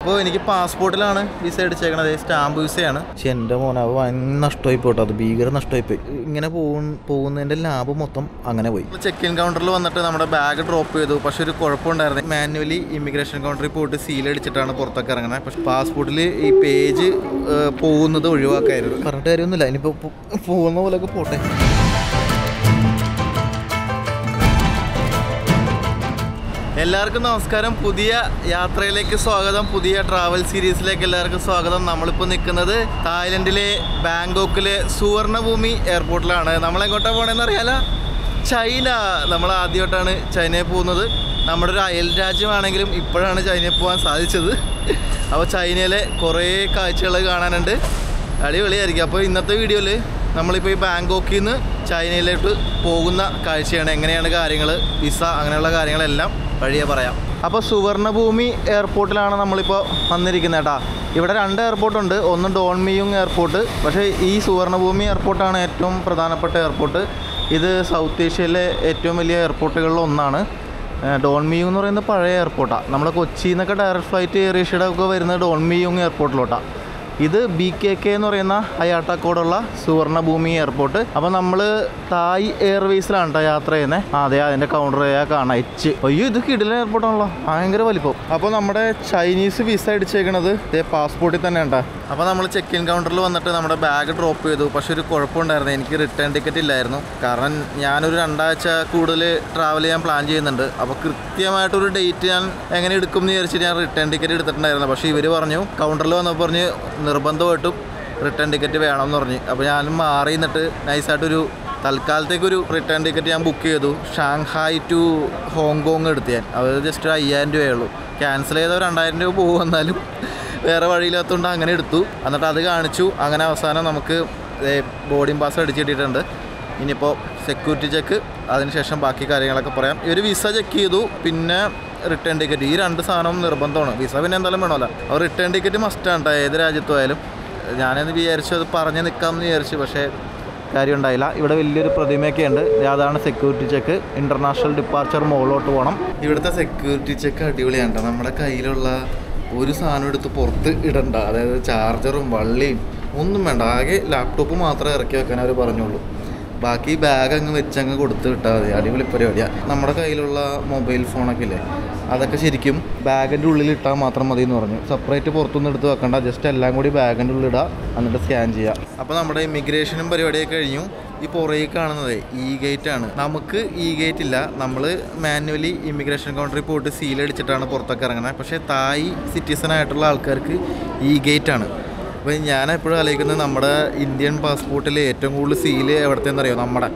അപ്പോൾ എനിക്ക് പാസ്പോർട്ടിലാണ് visa അടിച്ചേക്കണത് stamp വിസയാണ് പക്ഷെ എൻ്റെ മോനെ അത് വൻ നഷ്ടമായി പോട്ടോ അത് ഭീകര നഷ്ടമായി പോയി ഇങ്ങനെ പോകും പോകുന്നതിൻ്റെ ലാഭം മൊത്തം അങ്ങനെ പോയി ചെക്ക് ഇൻ കൗണ്ടറിൽ വന്നിട്ട് നമ്മുടെ ബാഗ് ഡ്രോപ്പ് ചെയ്തു പക്ഷെ ഒരു കുഴപ്പമുണ്ടായിരുന്നു മാനുവലി ഇമിഗ്രേഷൻ കൗണ്ടറിൽ പോയിട്ട് സീൽ അടിച്ചിട്ടാണ് പുറത്തൊക്കെ ഇറങ്ങുന്നത് പക്ഷെ പാസ്പോർട്ടിൽ ഈ പേജ് പോകുന്നത് ഒഴിവാക്കായിരുന്നു പറഞ്ഞിട്ട് കാര്യമൊന്നുമില്ല ഇനിയിപ്പോൾ പോകുന്ന പോലെയൊക്കെ പോട്ടെ എല്ലാവർക്കും നമസ്കാരം പുതിയ യാത്രയിലേക്ക് സ്വാഗതം പുതിയ ട്രാവൽ സീരീസിലേക്ക് എല്ലാവർക്കും സ്വാഗതം നമ്മളിപ്പോൾ നിൽക്കുന്നത് തായ്ലൻഡിലെ ബാങ്കോക്കിലെ സുവർണഭൂമി എയർപോർട്ടിലാണ് നമ്മളെങ്ങോട്ടാണ് പോകണമെന്ന് അറിയാലോ ചൈന നമ്മൾ ആദ്യമായിട്ടാണ് ചൈനയിൽ പോകുന്നത് നമ്മുടെ ഒരു അയൽ രാജ്യമാണെങ്കിലും ഇപ്പോഴാണ് ചൈനയിൽ പോകാൻ സാധിച്ചത് അപ്പോൾ ചൈനയിലെ കുറേ കാഴ്ചകൾ കാണാനുണ്ട് അടിപൊളിയായിരിക്കും അപ്പോൾ ഇന്നത്തെ വീഡിയോയിൽ നമ്മളിപ്പോൾ ഈ ബാങ്കോക്കിൽ നിന്ന് ചൈനയിലോട്ട് പോകുന്ന കാഴ്ചയാണ് എങ്ങനെയാണ് കാര്യങ്ങൾ വിസ അങ്ങനെയുള്ള കാര്യങ്ങളെല്ലാം വഴിയെ പറയാം അപ്പോൾ സുവർണഭൂമി എയർപോർട്ടിലാണ് നമ്മളിപ്പോൾ വന്നിരിക്കുന്നത് കേട്ടോ ഇവിടെ രണ്ട് എയർപോർട്ടുണ്ട് ഒന്ന് ഡോൺമിയുങ് എയർപോർട്ട് പക്ഷേ ഈ സുവർണഭൂമി എയർപോർട്ടാണ് ഏറ്റവും പ്രധാനപ്പെട്ട എയർപോർട്ട് ഇത് സൗത്ത് ഏഷ്യയിലെ ഏറ്റവും വലിയ എയർപോർട്ടുകളിൽ ഒന്നാണ് ഏഹ് ഡോൺമിയുങ് എന്ന് പറയുന്നത് പഴയ എയർപോർട്ടാണ് നമ്മുടെ കൊച്ചിയിൽ നിന്നൊക്കെ ഡയറക്റ്റ് ഫ്ലൈറ്റ് എയർ ഏഷ്യയുടെ ഒക്കെ വരുന്നത് ഡോൺമിയുങ് എയർപോർട്ടിലോട്ടാണ് ഇത് ബി കെ കെ എന്ന് പറയുന്ന അയാട്ടക്കോടുള്ള സുവർണഭൂമി എയർപോർട്ട് അപ്പോൾ നമ്മൾ തായ് എയർവേസിലാണ് കേട്ടോ യാത്ര ചെയ്യുന്നത് അതെ അതിൻ്റെ കൗണ്ടർ കാണാം എച്ച് അയ്യോ ഇത് കിടിലൻ എയർപോർട്ടാണല്ലോ ഭയങ്കര വലിപ്പം അപ്പോൾ നമ്മുടെ ചൈനീസ് വിസ അടിച്ചേക്കണത് ഇതേ പാസ്പോർട്ടിൽ തന്നെ ഉണ്ടോ അപ്പോൾ നമ്മൾ ചെക്ക് ഇൻ കൗണ്ടറിൽ വന്നിട്ട് നമ്മുടെ ബാഗ് ഡ്രോപ്പ് ചെയ്തു പക്ഷെ ഒരു കുഴപ്പമുണ്ടായിരുന്നു എനിക്ക് റിട്ടേൺ ടിക്കറ്റ് ഇല്ലായിരുന്നു കാരണം ഞാനൊരു രണ്ടാഴ്ച കൂടുതൽ ട്രാവൽ ചെയ്യാൻ പ്ലാൻ ചെയ്യുന്നുണ്ട് അപ്പോൾ കൃത്യമായിട്ടൊരു ഡേറ്റ് ഞാൻ എങ്ങനെ എടുക്കും എന്ന് വിചാരിച്ചിട്ട് ഞാൻ റിട്ടേൺ ടിക്കറ്റ് എടുത്തിട്ടുണ്ടായിരുന്നു പക്ഷേ ഇവർ പറഞ്ഞു കൗണ്ടറിൽ വന്നപ്പോൾ പറഞ്ഞ് നിർബന്ധമായിട്ടും റിട്ടേൺ ടിക്കറ്റ് വേണമെന്ന് പറഞ്ഞു അപ്പോൾ ഞാൻ മാറി നിന്നിട്ട് നൈസായിട്ടൊരു തൽക്കാലത്തേക്കൊരു റിട്ടേൺ ടിക്കറ്റ് ഞാൻ ബുക്ക് ചെയ്തു ഷാങ്ഹായ് ടു ഹോങ്കോങ് എടുത്ത് ഞാൻ അത് ജസ്റ്റ് അയ്യായിരം രൂപയേ ഉള്ളൂ ക്യാൻസൽ ചെയ്ത രണ്ടായിരം രൂപ പോകും എന്നാലും വേറെ വഴിയില്ലാത്തതുകൊണ്ട് അങ്ങനെ എടുത്തു എന്നിട്ട് അത് കാണിച്ചു അങ്ങനെ അവസാനം നമുക്ക് ബോർഡിംഗ് പാസ് അടിച്ചിട്ടിട്ടുണ്ട് ഇനിയിപ്പോൾ സെക്യൂരിറ്റി ചെക്ക് അതിനുശേഷം ബാക്കി കാര്യങ്ങളൊക്കെ പറയാം ഇവർ വിസ ചെക്ക് ചെയ്തു പിന്നെ റിട്ടേൺ ടിക്കറ്റ് ഈ രണ്ട് സാധനവും നിർബന്ധമാണ് വിസ പിന്നെ എന്തായാലും വേണമല്ലോ അപ്പോൾ റിട്ടേൺ ടിക്കറ്റ് മസ്റ്റാണ് കേട്ടോ ഏത് രാജ്യത്തുമായാലും ഞാനെന്ന് വിചാരിച്ചു അത് പറഞ്ഞ് നിൽക്കാമെന്ന് വിചാരിച്ചു പക്ഷേ കാര്യം ഉണ്ടായില്ല ഇവിടെ വലിയൊരു പ്രതിമയൊക്കെ ഉണ്ട് അതാണ് സെക്യൂരിറ്റി ചെക്ക് ഇൻ്റർനാഷണൽ ഡിപ്പാർച്ചർ മുകളിലോട്ട് പോകണം ഇവിടുത്തെ സെക്യൂരിറ്റി ചെക്ക് അടിപൊളിയാണ് കേട്ടോ നമ്മുടെ കയ്യിലുള്ള ഒരു സാധനം എടുത്ത് പുറത്ത് ഇടണ്ട അതായത് ചാർജറും വള്ളിയും ഒന്നും വേണ്ട ആകെ ലാപ്ടോപ്പ് മാത്രമേ ഇറക്കി വെക്കാൻ അവർ പറഞ്ഞുള്ളൂ ബാക്കി ബാഗ് അങ്ങ് വെച്ചങ്ങ് കൊടുത്ത് വിട്ടാൽ മതി അടിപൊളി പരിപാടിയാണ് നമ്മുടെ കയ്യിലുള്ള മൊബൈൽ ഫോണൊക്കെ ഇല്ലേ അതൊക്കെ ശരിക്കും ബാഗിൻ്റെ ഉള്ളിൽ ഇട്ടാൽ മാത്രം മതി എന്ന് പറഞ്ഞു സെപ്പറേറ്റ് പുറത്തൊന്നും എടുത്ത് വെക്കണ്ട ജസ്റ്റ് എല്ലാം കൂടി ബാഗിൻ്റെ ഉള്ളിൽ ഇടുക എന്നിട്ട് സ്കാൻ ചെയ്യുക അപ്പോൾ നമ്മുടെ ഇമിഗ്രേഷനും പരിപാടിയൊക്കെ കഴിഞ്ഞു ഈ പുറകെ കാണുന്നത് ഇ ഗേറ്റ് ആണ് നമുക്ക് ഇ ഗേറ്റ് ഇല്ല നമ്മൾ മാനുവലി ഇമിഗ്രേഷൻ കൗണ്ടറിൽ പോയിട്ട് സീൽ അടിച്ചിട്ടാണ് പുറത്തൊക്കെ ഇറങ്ങുന്നത് പക്ഷേ തായ് സിറ്റിസൺ ആയിട്ടുള്ള ആൾക്കാർക്ക് ഇ ഗേറ്റ് ആണ് അപ്പോൾ ഞാൻ എപ്പോഴും ആലോചിക്കുന്നത് നമ്മുടെ ഇന്ത്യൻ പാസ്പോർട്ടിൽ ഏറ്റവും കൂടുതൽ സീല് എവിടത്തേന്ന് അറിയോ നമ്മുടെ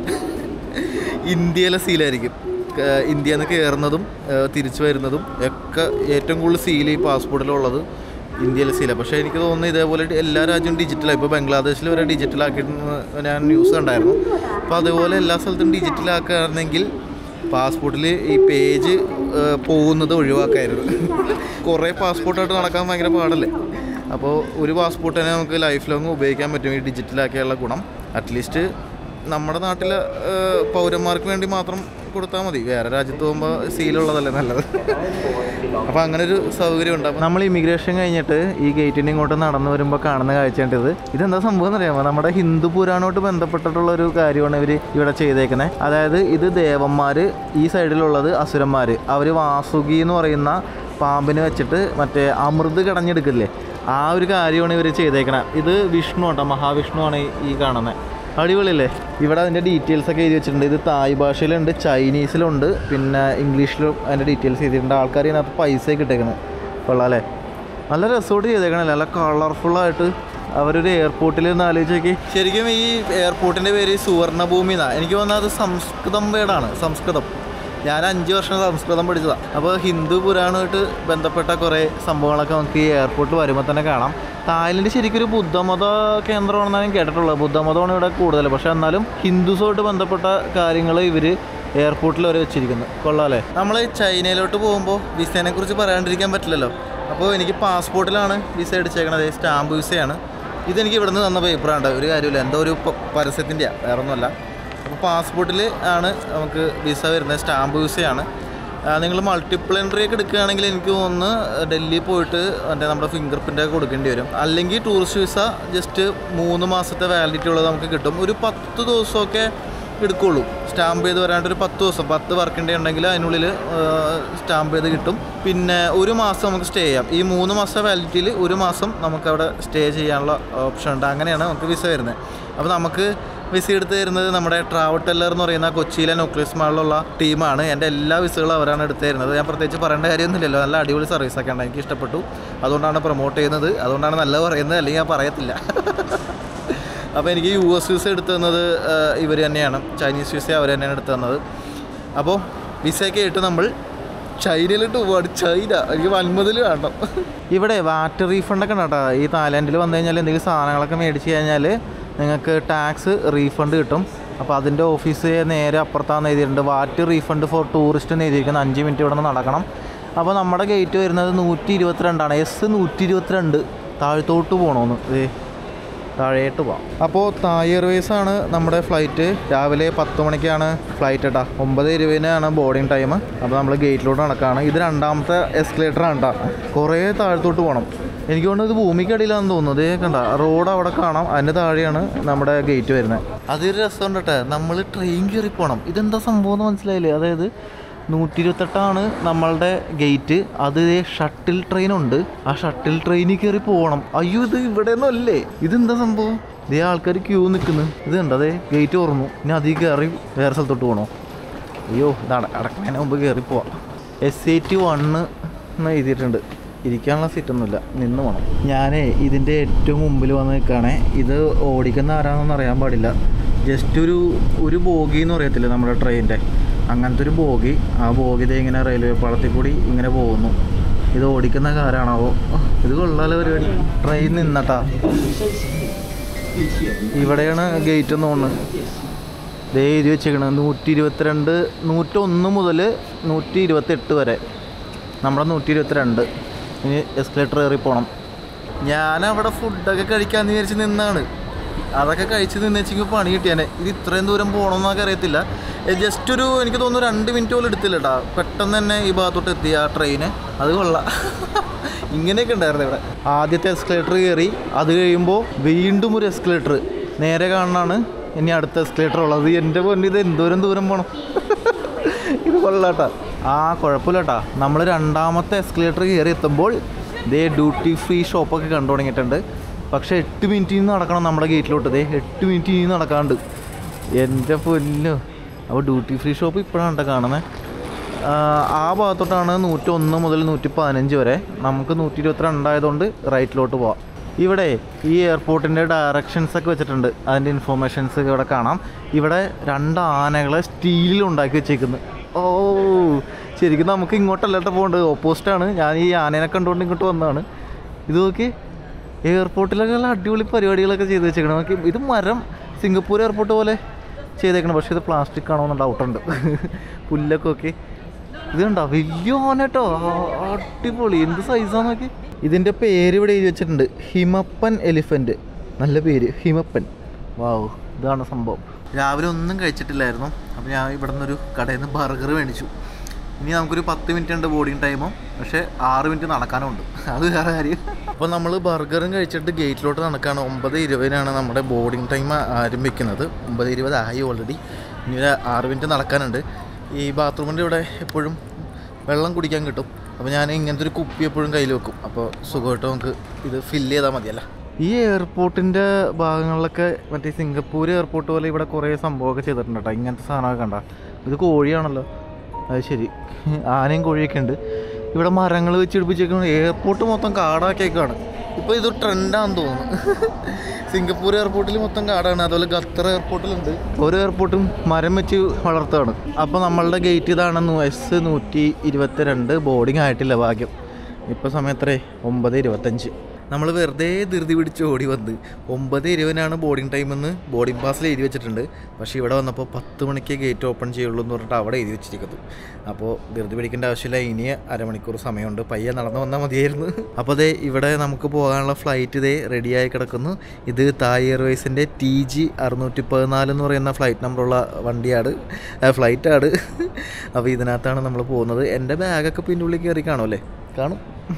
ഇന്ത്യയിലെ സീലായിരിക്കും ക- ഇന്ത്യയിൽ നിന്ന് കയറുന്നതും ഏഹ് തിരിച്ചു വരുന്നതും ഒക്കെ ഏറ്റവും കൂടുതൽ സീല് ഈ പാസ്പോർട്ടിലുള്ളത് ഇന്ത്യയിലെ സീലാണ് പക്ഷേ എനിക്ക് തോന്നുന്നു ഇതേപോലെ എല്ലാ രാജ്യവും ഡിജിറ്റലായി ഇപ്പോൾ ബംഗ്ലാദേശിൽ വരെ ഡിജിറ്റലാക്കിയിട്ട് ഞാൻ ന്യൂസ് കണ്ടായിരുന്നു അപ്പോൾ അതുപോലെ എല്ലാ സ്ഥലത്തും ഡിജിറ്റലാക്കുകയാണെങ്കിൽ പാസ്പോർട്ടിൽ ഈ പേജ് ഏഹ് പോകുന്നത് ഒഴിവാക്കായിരുന്നു കുറേ പാസ്പോർട്ടായിട്ട് നടക്കാൻ ഭയങ്കര പാടല്ലേ അപ്പോൾ ഒരു പാസ്പോർട്ട് തന്നെ നമുക്ക് ലൈഫ് ലോങ് ഉപയോഗിക്കാൻ പറ്റും ഈ ഡിജിറ്റലാക്കിയുള്ള ഗുണം അറ്റ്ലീസ്റ്റ് നമ്മുടെ നാട്ടിലെ ഏഹ്, പൗരന്മാർക്ക് വേണ്ടി മാത്രം കൊടുത്താൽ മതി വേറെ രാജ്യത്ത് പോകുമ്പോൾ സീലുള്ളതല്ലേ നല്ലത് അപ്പോൾ അങ്ങനെ ഒരു സൗകര്യം ഉണ്ട് അപ്പോൾ നമ്മൾ ഇമിഗ്രേഷൻ കഴിഞ്ഞിട്ട് ഈ ഗേറ്റിൻ്റെ ഇങ്ങോട്ട് നടന്നു വരുമ്പോൾ കാണുന്ന കാഴ്ചയായിട്ട് ഇത് ഇതെന്താ സംഭവം എന്നറിയാമോ നമ്മുടെ ഹിന്ദു പുരാണമായിട്ട് ബന്ധപ്പെട്ടിട്ടുള്ള ഒരു കാര്യമാണ് ഇവർ ഇവിടെ ചെയ്തേക്കുന്നത് അതായത് ഇത് ദേവന്മാർ ഈ സൈഡിലുള്ളത് അസുരന്മാർ അവർ വാസുകി എന്ന് പറയുന്ന പാമ്പിനെ വെച്ചിട്ട് മറ്റേ അമൃത് കടഞ്ഞെടുക്കില്ലേ ആ ഒരു കാര്യമാണ് ഇവർ ചെയ്തേക്കണത് ഇത് വിഷ്ണു കേട്ടോ മഹാവിഷ്ണു ആണ് ഈ- ഈ കാണുന്നത് അടിപൊളിയല്ലേ ഇവിടെ അതിൻ്റെ ഡീറ്റെയിൽസ് ഒക്കെ എഴുതി വെച്ചിട്ടുണ്ട് ഇത് തായ് ഭാഷയിലുണ്ട് ചൈനീസിലുണ്ട് പിന്നെ ഇംഗ്ലീഷിലും അതിൻ്റെ ഡീറ്റെയിൽസ് ചെയ്തിട്ടുണ്ട് ആൾക്കാർ ഇതിനകത്ത് പൈസയൊക്കെ ഇട്ടേക്കണത് കൊള്ളാം അല്ലേ നല്ല രസോട്ട് ചെയ്തേക്കണല്ലേ നല്ല കളർഫുള്ളായിട്ട് അവരൊരു എയർപോർട്ടിൽ നിന്ന് ആലോചിച്ച് നോക്കി ശരിക്കും ഈ എയർപോർട്ടിൻ്റെ പേര് സുവർണഭൂമി എന്നാണ് എനിക്ക് തോന്നുന്നത് അത് സംസ്കൃതം വേർഡാണ് സംസ്കൃതം ഞാൻ അഞ്ച് വർഷം സംസ്കൃതം പഠിച്ചതാണ് അപ്പോൾ ഹിന്ദു പുരാണമായിട്ട് ബന്ധപ്പെട്ട കുറേ സംഭവങ്ങളൊക്കെ നമുക്ക് ഈ എയർപോർട്ടിൽ വരുമ്പോൾ തന്നെ കാണാം തായ്ലൻഡ് ശരിക്കും ഒരു ബുദ്ധമത കേന്ദ്രമാണെന്നാണ് ഞാൻ കേട്ടിട്ടുള്ളത് ബുദ്ധമതമാണ് ഇവിടെ കൂടുതൽ പക്ഷേ എന്നാലും ഹിന്ദുസുമായിട്ട് ബന്ധപ്പെട്ട കാര്യങ്ങൾ ഇവർ എയർപോർട്ടിൽ വരെ വെച്ചിരിക്കുന്നത് കൊള്ളാമല്ലേ നമ്മൾ ചൈനയിലോട്ട് പോകുമ്പോൾ വിസേനെ കുറിച്ച് പറയാണ്ടിരിക്കാൻ പറ്റില്ലല്ലോ അപ്പോൾ എനിക്ക് പാസ്പോർട്ടിലാണ് വിസ അടിച്ചേക്കണത് സ്റ്റാമ്പ് വിസയാണ് ഇതെനിക്ക് ഇവിടുന്ന് തന്ന പേപ്പറാണ് ഒരു കാര്യമില്ല എന്തോ ഒരു പ- പരസ്യത്തിൻ്റെയാണ് വേറെ ഒന്നുമല്ല അപ്പോൾ പാസ്പോർട്ടിൽ ആണ് നമുക്ക് വിസ വരുന്നത് സ്റ്റാമ്പ് വിസയാണ് നിങ്ങൾ മൾട്ടിപ്പിൾ എൻട്രി ഒക്കെ എടുക്കുകയാണെങ്കിൽ എനിക്ക് തോന്നുന്നു ഡൽഹി പോയിട്ട് എൻ്റെ നമ്മുടെ ഫിംഗർ പ്രിൻ്റ് ഒക്കെ കൊടുക്കേണ്ടി വരും അല്ലെങ്കിൽ ടൂറിസ്റ്റ് വിസ ജസ്റ്റ് മൂന്ന് മാസത്തെ വാലിഡിറ്റി ഉള്ളത് നമുക്ക് കിട്ടും ഒരു പത്ത് ദിവസമൊക്കെ എടുക്കുള്ളൂ സ്റ്റാമ്പ് ചെയ്ത് വരാണ്ട് ഒരു പത്ത് ദിവസം പത്ത് വർക്കിംഗ് ഡേ ഉണ്ടെങ്കിൽ അതിനുള്ളിൽ സ്റ്റാമ്പ് ചെയ്ത് കിട്ടും പിന്നെ ഒരു മാസം നമുക്ക് സ്റ്റേ ചെയ്യാം ഈ മൂന്ന് മാസം വാലിഡിറ്റിയിൽ ഒരു മാസം നമുക്ക് അവിടെ സ്റ്റേ ചെയ്യാനുള്ള ഓപ്ഷൻ ഉണ്ട് അങ്ങനെയാണ് നമുക്ക് വിസ വരുന്നത് അപ്പോൾ നമുക്ക് വിസ എടുത്ത് തരുന്നത് നമ്മുടെ ട്രാവൽ ടെല്ലർ എന്ന് പറയുന്ന കൊച്ചിയിലെ ന്യൂക്ലിയസ് മാളിലുള്ള ടീമാണ് എൻ്റെ എല്ലാ വിസകളും അവരാണ് എടുത്ത് തരുന്നത് ഞാൻ പ്രത്യേകിച്ച് പറയേണ്ട കാര്യമൊന്നുമില്ലല്ലോ നല്ല അടിപൊളി സർവീസൊക്കെ ഉണ്ട് എനിക്ക് ഇഷ്ടപ്പെട്ടു അതുകൊണ്ടാണ് പ്രൊമോട്ട് ചെയ്യുന്നത് അതുകൊണ്ടാണ് നല്ല പറയുന്നത് അല്ലെങ്കിൽ ഞാൻ പറയത്തില്ല അപ്പോൾ എനിക്ക് യു എസ് വിസ എടുത്തു തന്നത് ഇവർ തന്നെയാണ് ചൈനീസ് വിസ അവർ തന്നെയാണ് എടുത്തു തന്നത് അപ്പോൾ വിസയൊക്കെ ആയിട്ട് നമ്മൾ ചൈനയിലോട്ട് പോവാണ് ചൈന എനിക്ക് വൻമതിൽ വേണം ഇവിടെ വാറ്റ് റീഫണ്ടൊക്കെ ഉണ്ട് കേട്ടോ ഈ തായ്ലാൻഡിൽ വന്നു കഴിഞ്ഞാൽ എന്തെങ്കിലും സാധനങ്ങളൊക്കെ മേടിച്ച് കഴിഞ്ഞാൽ നിങ്ങൾക്ക് ടാക്സ് റീഫണ്ട് കിട്ടും അപ്പോൾ അതിൻ്റെ ഓഫീസ് നേരെ അപ്പുറത്താന്ന് എഴുതിയിട്ടുണ്ട് വാറ്റ് റീഫണ്ട് ഫോർ ടൂറിസ്റ്റ് എന്ന് എഴുതിയിരിക്കുന്നത് അഞ്ച് മിനിറ്റ് ഇവിടെ നിന്ന് നടക്കണം അപ്പോൾ നമ്മുടെ ഗേറ്റ് വരുന്നത് നൂറ്റി ഇരുപത്തിരണ്ടാണ് എസ് നൂറ്റി ഇരുപത്തിരണ്ട് താഴത്തോട്ട് പോകണമെന്ന് ഏ താഴേട്ട് പോവാം അപ്പോൾ തായ് എയർവേസ് ആണ് നമ്മുടെ ഫ്ലൈറ്റ് രാവിലെ പത്ത് മണിക്കാണ് ഫ്ലൈറ്റ് കേട്ടോ ഒമ്പത് ഇരുപതിനാണ് ബോർഡിങ് ടൈം അപ്പോൾ നമ്മൾ ഗേറ്റിലോട്ട് നടക്കുകയാണ് ഇത് രണ്ടാമത്തെ എസ്കലേറ്റർ ആണ് കേട്ടോ കുറേ താഴത്തോട്ട് പോകണം എനിക്ക് തോന്നുന്നു ഇത് ഭൂമിക്കടിയിലാണെന്ന് തോന്നുന്നു ഇതേ കണ്ട റോഡ് അവിടെ കാണാം അതിൻ്റെ താഴെയാണ് നമ്മുടെ ഗേറ്റ് വരുന്നത് അതൊരു രസമുണ്ട് കേട്ടോ നമ്മൾ ട്രെയിൻ കയറി പോകണം ഇതെന്താ സംഭവം എന്ന് മനസ്സിലായില്ലേ അതായത് നൂറ്റി ഇരുപത്തെട്ടാണ് നമ്മളുടെ ഗേറ്റ് അത് ഷട്ടിൽ ട്രെയിൻ ഉണ്ട് ആ ഷട്ടിൽ ട്രെയിനിൽ കയറി പോകണം അയ്യോ ഇത് ഇവിടെ ഒന്നും അല്ലേ ഇതെന്താ സംഭവം ഇതേ ആൾക്കാർ ക്യൂ നിൽക്കുന്നു ഇത് കണ്ടോ അതെ ഗേറ്റ് തുറന്നു ഇനി അതിൽ കയറി വേറെ സ്ഥലത്തോട്ട് പോകണോ അയ്യോ ഇത് അട അടക്കുന്നതിന് മുമ്പ് കയറി പോവാം എസ് എ ടി വണ്ണ് എന്ന് എഴുതിയിട്ടുണ്ട് ഇരിക്കാനുള്ള സീറ്റൊന്നുമില്ല നിന്ന് പോകണം ഞാനേ ഇതിൻ്റെ ഏറ്റവും മുമ്പിൽ വന്ന് നിൽക്കുകയാണേ ഇത് ഓടിക്കുന്ന ആരാണെന്ന് അറിയാൻ പാടില്ല ജസ്റ്റ് ഒരു ഒരു ബോഗി എന്ന് പറയത്തില്ലേ നമ്മുടെ ട്രെയിനിൻ്റെ അങ്ങനത്തെ ഒരു ബോഗി ആ ബോഗി ദേ ഇങ്ങനെ റെയിൽവേ പാളത്തിൽ കൂടി ഇങ്ങനെ പോകുന്നു ഇത് ഓടിക്കുന്ന കാരാണാവോ ഇത് കൊള്ളാലോ പരിപാടി ട്രെയിൻ നിന്നട്ടാ ഇവിടെയാണ് ഗേറ്റ് എന്ന് തോന്നുന്നത് ദേ എഴുതി വെച്ചേക്കണത് നൂറ്റി ഇരുപത്തിരണ്ട് നൂറ്റൊന്ന് മുതൽ നൂറ്റി ഇരുപത്തെട്ട് വരെ നമ്മുടെ നൂറ്റി ഇരുപത്തിരണ്ട് ഇനി എസ്കലേറ്റർ കയറി പോകണം ഞാൻ അവിടെ ഫുഡൊക്കെ കഴിക്കാമെന്ന് വിചാരിച്ച് നിന്നാണ് അതൊക്കെ കഴിച്ച് നിന്നെച്ചെങ്കിൽ പണി കിട്ടിയാനെ ഇത് ഇത്രയും ദൂരം പോകണമെന്നൊക്കെ അറിയത്തില്ല ജസ്റ്റ് ഒരു എനിക്ക് തോന്നുന്നു രണ്ട് മിനിറ്റ് പോലും എടുത്തില്ല കേട്ടോ പെട്ടെന്ന് തന്നെ ഈ ഭാഗത്തോട്ട് എത്തി ആ ട്രെയിന് അത് കൊള്ളാം ഇങ്ങനെയൊക്കെ ഉണ്ടായിരുന്നു ഇവിടെ ആദ്യത്തെ എസ്കലേറ്റർ കയറി അത് കഴിയുമ്പോൾ വീണ്ടും ഒരു എസ്കലേറ്റർ നേരെ കാണാനാണ് ഇനി അടുത്ത എസ്കലേറ്റർ ഉള്ളത് എൻ്റെ പൊന്നി ഇത് എന്തോരം ദൂരം പോകണം ഇത് കൊള്ളാട്ടാ ആ കുഴപ്പമില്ലട്ടാ നമ്മൾ രണ്ടാമത്തെ എസ്കലേറ്റർ കയറി എത്തുമ്പോൾ ഇതേ ഡ്യൂട്ടി ഫ്രീ ഷോപ്പൊക്കെ കണ്ടു തുടങ്ങിയിട്ടുണ്ട് പക്ഷേ എട്ട് മിനിറ്റിൽ നിന്ന് നടക്കണം നമ്മുടെ ഗേറ്റിലോട്ട് ഇതേ എട്ട് മിനിറ്റിൽ നിന്ന് നടക്കാണ്ട് എൻ്റെ പൊന്നു അപ്പോൾ ഡ്യൂട്ടി ഫ്രീ ഷോപ്പ് ഇപ്പോഴാണ് കേട്ടോ കാണുന്നത് ആ ഭാഗത്തോട്ടാണ് നൂറ്റൊന്ന് മുതൽ നൂറ്റി പതിനഞ്ച് വരെ നമുക്ക് നൂറ്റി ഇരുപത്തിരണ്ടായതുകൊണ്ട് റൈറ്റിലോട്ട് പോവാം ഇവിടെ ഈ എയർപോർട്ടിൻ്റെ ഡയറക്ഷൻസ് ഒക്കെ വെച്ചിട്ടുണ്ട് അതിൻ്റെ ഇൻഫോർമേഷൻസ് ഇവിടെ കാണാം ഇവിടെ രണ്ട് ആനകളെ സ്റ്റീലിൽ ഉണ്ടാക്കി വെച്ചേക്കുന്നു ഓ ശരിക്കും നമുക്ക് ഇങ്ങോട്ടല്ലട്ടോ പോകേണ്ടത് ഓപ്പോസിറ്റാണ് ഞാൻ ഈ ആനേനെ കണ്ടുകൊണ്ട് ഇങ്ങോട്ട് വന്നതാണ് ഇത് നോക്കി എയർപോർട്ടിലൊക്കെ നല്ല അടിപൊളി പരിപാടികളൊക്കെ ചെയ്ത് വെച്ചേക്കണം നോക്കി ഇത് മരം സിംഗപ്പൂർ എയർപോർട്ട് പോലെ ചെയ്തേക്കണം പക്ഷേ ഇത് പ്ലാസ്റ്റിക് ആണോ എന്ന് ഡൗട്ടുണ്ട് പുല്ലൊക്കെ നോക്കി ഇത് കണ്ടോ വലിയ ഓന കേട്ടോ അടിപൊളി എന്ത് സൈസാന്ന് നോക്കി ഇതിൻ്റെ പേര് ഇവിടെ എഴുതി വെച്ചിട്ടുണ്ട് ഹിമപ്പൻ എലിഫൻറ്റ് നല്ല പേര് ഹിമപ്പൻ വാവ് ഇതാണ് സംഭവം രാവിലെ ഒന്നും കഴിച്ചിട്ടില്ലായിരുന്നു അപ്പോൾ ഞാൻ ഇവിടെ നിന്നൊരു കടയിൽ നിന്ന് ബർഗർ മേടിച്ചു ഇനി നമുക്കൊരു പത്ത് മിനിറ്റ് ഉണ്ട് ബോർഡിങ് ടൈമും പക്ഷേ ആറ് മിനിറ്റ് നടക്കാനുണ്ട് അത് വേറെ കാര്യം അപ്പോൾ നമ്മൾ ബർഗറും കഴിച്ചിട്ട് ഗേറ്റിലോട്ട് നടക്കുകയാണ് ഒമ്പത് ഇരുപതിനാണ് നമ്മുടെ ബോർഡിങ് ടൈം ആരംഭിക്കുന്നത് ഒമ്പത് ഇരുപത് ആയി ഓൾറെഡി ഇനി ഒരു ആറ് മിനിറ്റ് നടക്കാനുണ്ട് ഈ ബാത്റൂമിൻ്റെ ഇവിടെ എപ്പോഴും വെള്ളം കുടിക്കാൻ കിട്ടും അപ്പോൾ ഞാൻ ഇങ്ങനത്തെ ഒരു കുപ്പി എപ്പോഴും കയ്യിൽ വെക്കും അപ്പോൾ സുഖമായിട്ട് നമുക്ക് ഇത് ഫില്ല് ചെയ്താൽ മതിയല്ല ഈ എയർപോർട്ടിൻ്റെ ഭാഗങ്ങളിലൊക്കെ മറ്റേ സിംഗപ്പൂർ എയർപോർട്ട് പോലെ ഇവിടെ കുറേ സംഭവമൊക്കെ ചെയ്തിട്ടുണ്ട് കേട്ടോ ഇങ്ങനത്തെ സാധനമൊക്കെ കണ്ട ഇത് കോഴിയാണല്ലോ അത് ശരി ആനയും കോഴിയൊക്കെ ഉണ്ട് ഇവിടെ മരങ്ങൾ വെച്ച് പിടിപ്പിച്ചേക്കുന്ന എയർപോർട്ട് മൊത്തം കാടാക്കിയേക്കാണ് ഇപ്പോൾ ഇത് ട്രെൻഡാന്ന് തോന്നുന്നു സിംഗപ്പൂർ എയർപോർട്ടിൽ മൊത്തം കാടാണ് അതുപോലെ ഖത്തർ എയർപോർട്ടിലുണ്ട് ഓരോ എയർപോർട്ടും മരം വെച്ച് വളർത്തുകയാണ് അപ്പോൾ നമ്മളുടെ ഗേറ്റ് ഇതാണ് എസ് നൂറ്റി ഇരുപത്തി രണ്ട് ബോർഡിംഗ് ആയിട്ടില്ല ഭാഗ്യം ഇപ്പോൾ സമയം എത്രേ ഒമ്പത് ഇരുപത്തഞ്ച് നമ്മൾ വെറുതെ ധൃതി പിടിച്ച് ഓടി വന്ന് ഒമ്പത് ഇരുപതിനാണ് ബോർഡിംഗ് ടൈം എന്ന് ബോർഡിംഗ് പാസിൽ എഴുതി വെച്ചിട്ടുണ്ട് പക്ഷേ ഇവിടെ വന്നപ്പോൾ പത്ത് മണിക്ക് ഗേറ്റ് ഓപ്പൺ ചെയ്യുള്ളൂ എന്ന് പറഞ്ഞിട്ട് അവിടെ എഴുതി വെച്ചിരിക്കുന്നു അപ്പോൾ ധൃതി പിടിക്കേണ്ട ആവശ്യമില്ല ഇനി അരമണിക്കൂർ സമയമുണ്ട് പയ്യെ നടന്നു വന്നാൽ മതിയായിരുന്നു അപ്പോൾ അതേ ഇവിടെ നമുക്ക് പോകാനുള്ള ഫ്ലൈറ്റ് ഇതേ റെഡിയായി കിടക്കുന്നു ഇത് തായ് എയർവേസിൻ്റെ ടി ജി അറുന്നൂറ്റി പതിനാല് എന്ന് പറയുന്ന ഫ്ലൈറ്റ് നമ്പറുള്ള വണ്ടിയാണ് ഫ്ലൈറ്റാണ് അപ്പോൾ ഇതിനകത്താണ് നമ്മൾ പോകുന്നത് എൻ്റെ ബാഗൊക്കെ പിന്നെ ഉള്ളിൽ കയറി കാണുമല്ലേ കാണും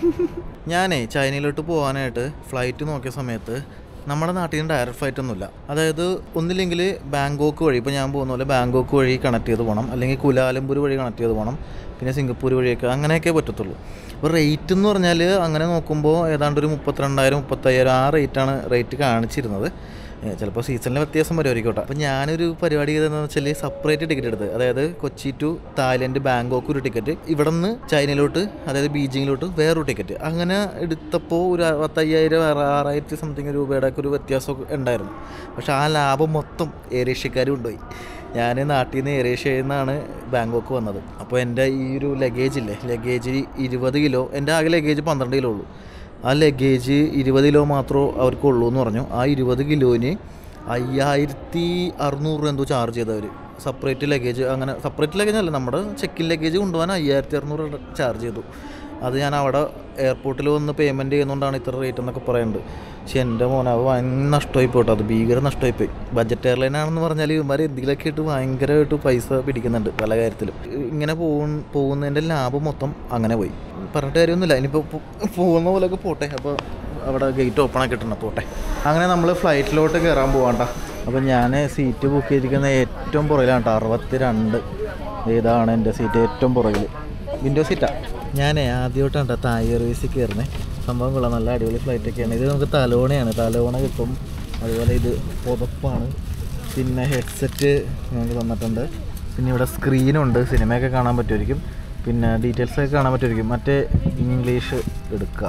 ഞാനേ ചൈനയിലോട്ട് പോകാനായിട്ട് ഫ്ലൈറ്റ് നോക്കിയ സമയത്ത് നമ്മുടെ നാട്ടിൽ നിന്ന് ഡയറക്റ്റ് ഫ്ലൈറ്റ് ഒന്നുമില്ല അതായത് ഒന്നില്ലെങ്കിൽ ബാങ്കോക്ക് വഴി ഇപ്പോൾ ഞാൻ പോകുന്ന പോലെ ബാങ്കോക്ക് വഴി കണക്ട് ചെയ്ത് പോകണം അല്ലെങ്കിൽ കുലാലംപൂർ വഴി കണക്ട് ചെയ്ത് പോകണം പിന്നെ സിംഗപ്പൂർ വഴിയൊക്കെ അങ്ങനെയൊക്കെ പറ്റത്തുള്ളൂ അപ്പോൾ റേറ്റ് എന്ന് പറഞ്ഞാൽ അങ്ങനെ നോക്കുമ്പോൾ ഏതാണ്ട് ഒരു മുപ്പത്തിരണ്ടായിരം മുപ്പത്തയ്യായിരം ആ റേറ്റാണ് റേറ്റ് കാണിച്ചിരുന്നത് ചിലപ്പോൾ സീസണിൽ വ്യത്യാസം വരുമായിരിക്കും കേട്ടോ അപ്പോൾ ഞാനൊരു പരിപാടി ചെയ്തതെന്ന് വെച്ചാൽ സെപ്പറേറ്റ് ടിക്കറ്റ് എടുത്ത് അതായത് കൊച്ചി ടു തായ്ലൻഡ് ബാങ്കോക്ക് ഒരു ടിക്കറ്റ് ഇവിടെ നിന്ന് ചൈനയിലോട്ട് അതായത് ബീജിങ്ങിലോട്ട് വേറൊരു ടിക്കറ്റ് അങ്ങനെ എടുത്തപ്പോൾ ഒരു അറുപത്തയ്യായിരം ആറായിരത്തി സംതിങ് രൂപയുടെ ഒക്കെ ഒരു വ്യത്യാസം ഉണ്ടായിരുന്നു പക്ഷേ ആ ലാഭം മൊത്തം ഏറേഷ്യക്കാർ കൊണ്ടുപോയി ഞാൻ നാട്ടിൽ നിന്ന് ഏറേഷ്യയിൽ നിന്നാണ് ബാങ്കോക്ക് വന്നത് അപ്പോൾ എൻ്റെ ഈ ഒരു ലഗേജ് ഇല്ലേ ലഗേജ് ഇരുപത് കിലോ എൻ്റെ ആകെ ലഗേജ് പന്ത്രണ്ട് കിലോ ഉള്ളൂ ആ ലഗേജ് ഇരുപത് കിലോ മാത്രമേ അവർക്കുള്ളൂ എന്ന് പറഞ്ഞു ആ ഇരുപത് കിലോന് അയ്യായിരത്തി അറുന്നൂറ് രൂപ എന്തോ ചാർജ് ചെയ്തവർ സെപ്പറേറ്റ് ലഗേജ് അങ്ങനെ സെപ്പറേറ്റ് ലഗേജ് അല്ല നമ്മുടെ ചെക്കിൻ ലഗേജ് കൊണ്ടുപോകാൻ അയ്യായിരത്തി അറുന്നൂറ് ചാർജ് ചെയ്തു അത് ഞാൻ അവിടെ എയർപോർട്ടിൽ വന്ന് പേയ്മെൻറ്റ് ചെയ്യുന്നതുകൊണ്ടാണ് ഇത്ര റേറ്റ് എന്നൊക്കെ പറയുന്നുണ്ട് പക്ഷെ എൻ്റെ മോനെ അത് ഭയങ്കര നഷ്ടമായി പോട്ടോ അത് ഭീകര നഷ്ടമായി പോയി ബഡ്ജറ്റ് എയർലൈൻ ആണെന്ന് പറഞ്ഞാൽ ഇവന്മാർ എന്തെങ്കിലുമൊക്കെ ഇട്ട് ഭയങ്കരമായിട്ട് പൈസ പിടിക്കുന്നുണ്ട് പല കാര്യത്തിലും ഇങ്ങനെ പോകും പോകുന്നതിൻ്റെ ലാഭം മൊത്തം അങ്ങനെ പോയി പറഞ്ഞിട്ട് കാര്യമൊന്നുമില്ല ഇനിയിപ്പോൾ പോകുന്ന പോലെയൊക്കെ പോട്ടെ അപ്പോൾ അവിടെ ഗേറ്റ് ഓപ്പൺ ആക്കിയിട്ടുണ്ട് പോട്ടെ അങ്ങനെ നമ്മൾ ഫ്ലൈറ്റിലോട്ട് കയറാൻ പോകാണ്ട അപ്പോൾ ഞാൻ സീറ്റ് ബുക്ക് ചെയ്തിരിക്കുന്ന ഏറ്റവും പുറകിലാണ് കേട്ടോ അറുപത്തി രണ്ട് ഇതാണ് എൻ്റെ സീറ്റ് ഏറ്റവും പുറകിൽ വിൻഡോ സീറ്റാണ് ഞാൻ ആദ്യമായിട്ടാണ് കേട്ടോ തായ് എയർവേസിൽ കയറുന്നത് സംഭവം കൊള്ളാം നല്ല അടിപൊളി ഫ്ലൈറ്റൊക്കെയാണ് ഇത് നമുക്ക് തലോണയാണ് തലോണ കിട്ടും അതുപോലെ ഇത് പുതപ്പാണ് പിന്നെ ഹെഡ്സെറ്റ് ഞങ്ങൾക്ക് തന്നിട്ടുണ്ട് പിന്നെ ഇവിടെ സ്ക്രീനുണ്ട് സിനിമയൊക്കെ കാണാൻ പറ്റുമായിരിക്കും പിന്നെ ഡീറ്റെയിൽസ് ഒക്കെ കാണാൻ പറ്റുമായിരിക്കും മറ്റേ ഇംഗ്ലീഷ് എടുക്കുക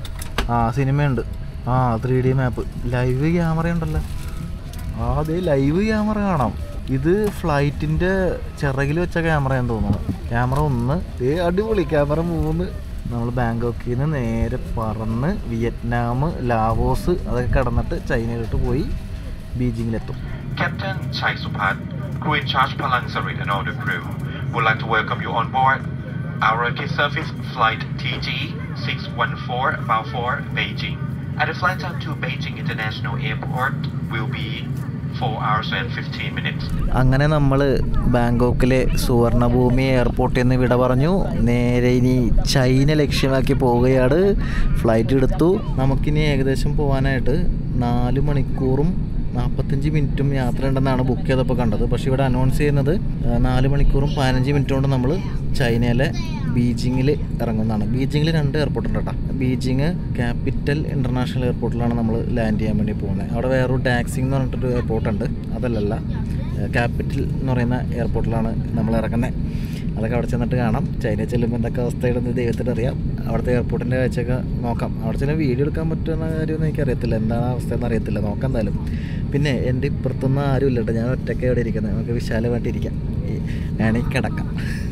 ആ സിനിമയുണ്ട് ആ three D map live camera ഉണ്ടല്ലോ ആ അതെ ലൈവ് ക്യാമറ കാണാം ഇത് ഫ്ലൈറ്റിൻ്റെ ചിറകിൽ വെച്ച ക്യാമറയാന്ന് തോന്നുന്നു ക്യാമറ ഒന്ന് ഏ അടിപൊളി ക്യാമറ മൂന്ന് നമ്മൾ ബാങ്കോക്കിൽ നിന്ന് നേരെ പറന്ന് വിയറ്റ്നാം ലാവോസ് അതൊക്കെ കടന്നിട്ട് ചൈനയിലോട്ട് പോയി ബീജിങ്ങിലെത്തും Captain Chai Supat, crew in charge Palang Sarit and all the crew, would like to welcome you on board our rocket service flight TG 614 about 4 Beijing. At the flight time to Beijing International Airport will be 4 hours and 15 minutes. അങ്ങനെ നമ്മൾ ബാങ്കോക്കിലെ സുവർണഭൂമി എയർപോർട്ടിൽ നിന്ന് വിട പറഞ്ഞു നേരെ ഇനി China ലക്ഷ്യമാക്കി പോവുകയാണ് ഫ്ലൈറ്റ് എടുത്തു നമുക്കിനി ഏകദേശം പോകാനായിട്ട് നാല് മണിക്കൂറും നാൽപ്പത്തഞ്ച് മിനിറ്റും യാത്ര ഉണ്ടെന്നാണ് ബുക്ക് ചെയ്തപ്പോൾ കണ്ടത് പക്ഷേ ഇവിടെ അനൗൺസ് ചെയ്യുന്നത് ആ, നാല് മണിക്കൂറും പതിനഞ്ച് മിനിറ്റ് കൊണ്ട് നമ്മൾ ചൈനയിലെ ബീജിങ്ങിൽ ഇറങ്ങുന്നതാണ് ബീജിങ്ങിൽ രണ്ട് എയർപോർട്ട് ഉണ്ട് കേട്ടോ ബീജിങ് ക്യാപിറ്റൽ ഇൻ്റർനാഷണൽ എയർപോർട്ടിലാണ് നമ്മൾ ലാൻഡ് ചെയ്യാൻ വേണ്ടി പോകുന്നത് അവിടെ വേറൊരു ടാക്സിങ് എന്ന് പറഞ്ഞിട്ടൊരു എയർപോർട്ട് ഉണ്ട് അതല്ലല്ല ക്യാപിറ്റൽ എന്ന് പറയുന്ന എയർപോർട്ടിലാണ് നമ്മൾ ഇറങ്ങുന്നത് അതൊക്കെ അവിടെ ചെന്നിട്ട് കാണാം ചൈനയിൽ ചെല്ലുമ്പോൾ എന്തൊക്കെ അവസ്ഥയുണ്ടെന്ന് ദൈവത്തിന് അറിയാം അവിടുത്തെ എയർപോർട്ടിൻ്റെ കാഴ്ചയൊക്കെ നോക്കാം അവിടെ ചെല്ലുമ്പോൾ വീഡിയോ എടുക്കാൻ പറ്റുന്ന കാര്യമൊന്നും എനിക്കറിയത്തില്ല എന്താണ് അവസ്ഥയെന്ന് അറിയത്തില്ല നോക്കാം എന്തായാലും പിന്നെ എൻ്റെ ഇപ്പുറത്തൊന്നും ആരും ഇല്ല കേട്ടോ ഞാൻ ഒറ്റയ്ക്ക് ഇവിടെ ഇരിക്കുന്നത് നമുക്ക് വിശാലമായിട്ട് ഇരിക്കാം ഈ വേണമെങ്കിൽ കിടക്കാം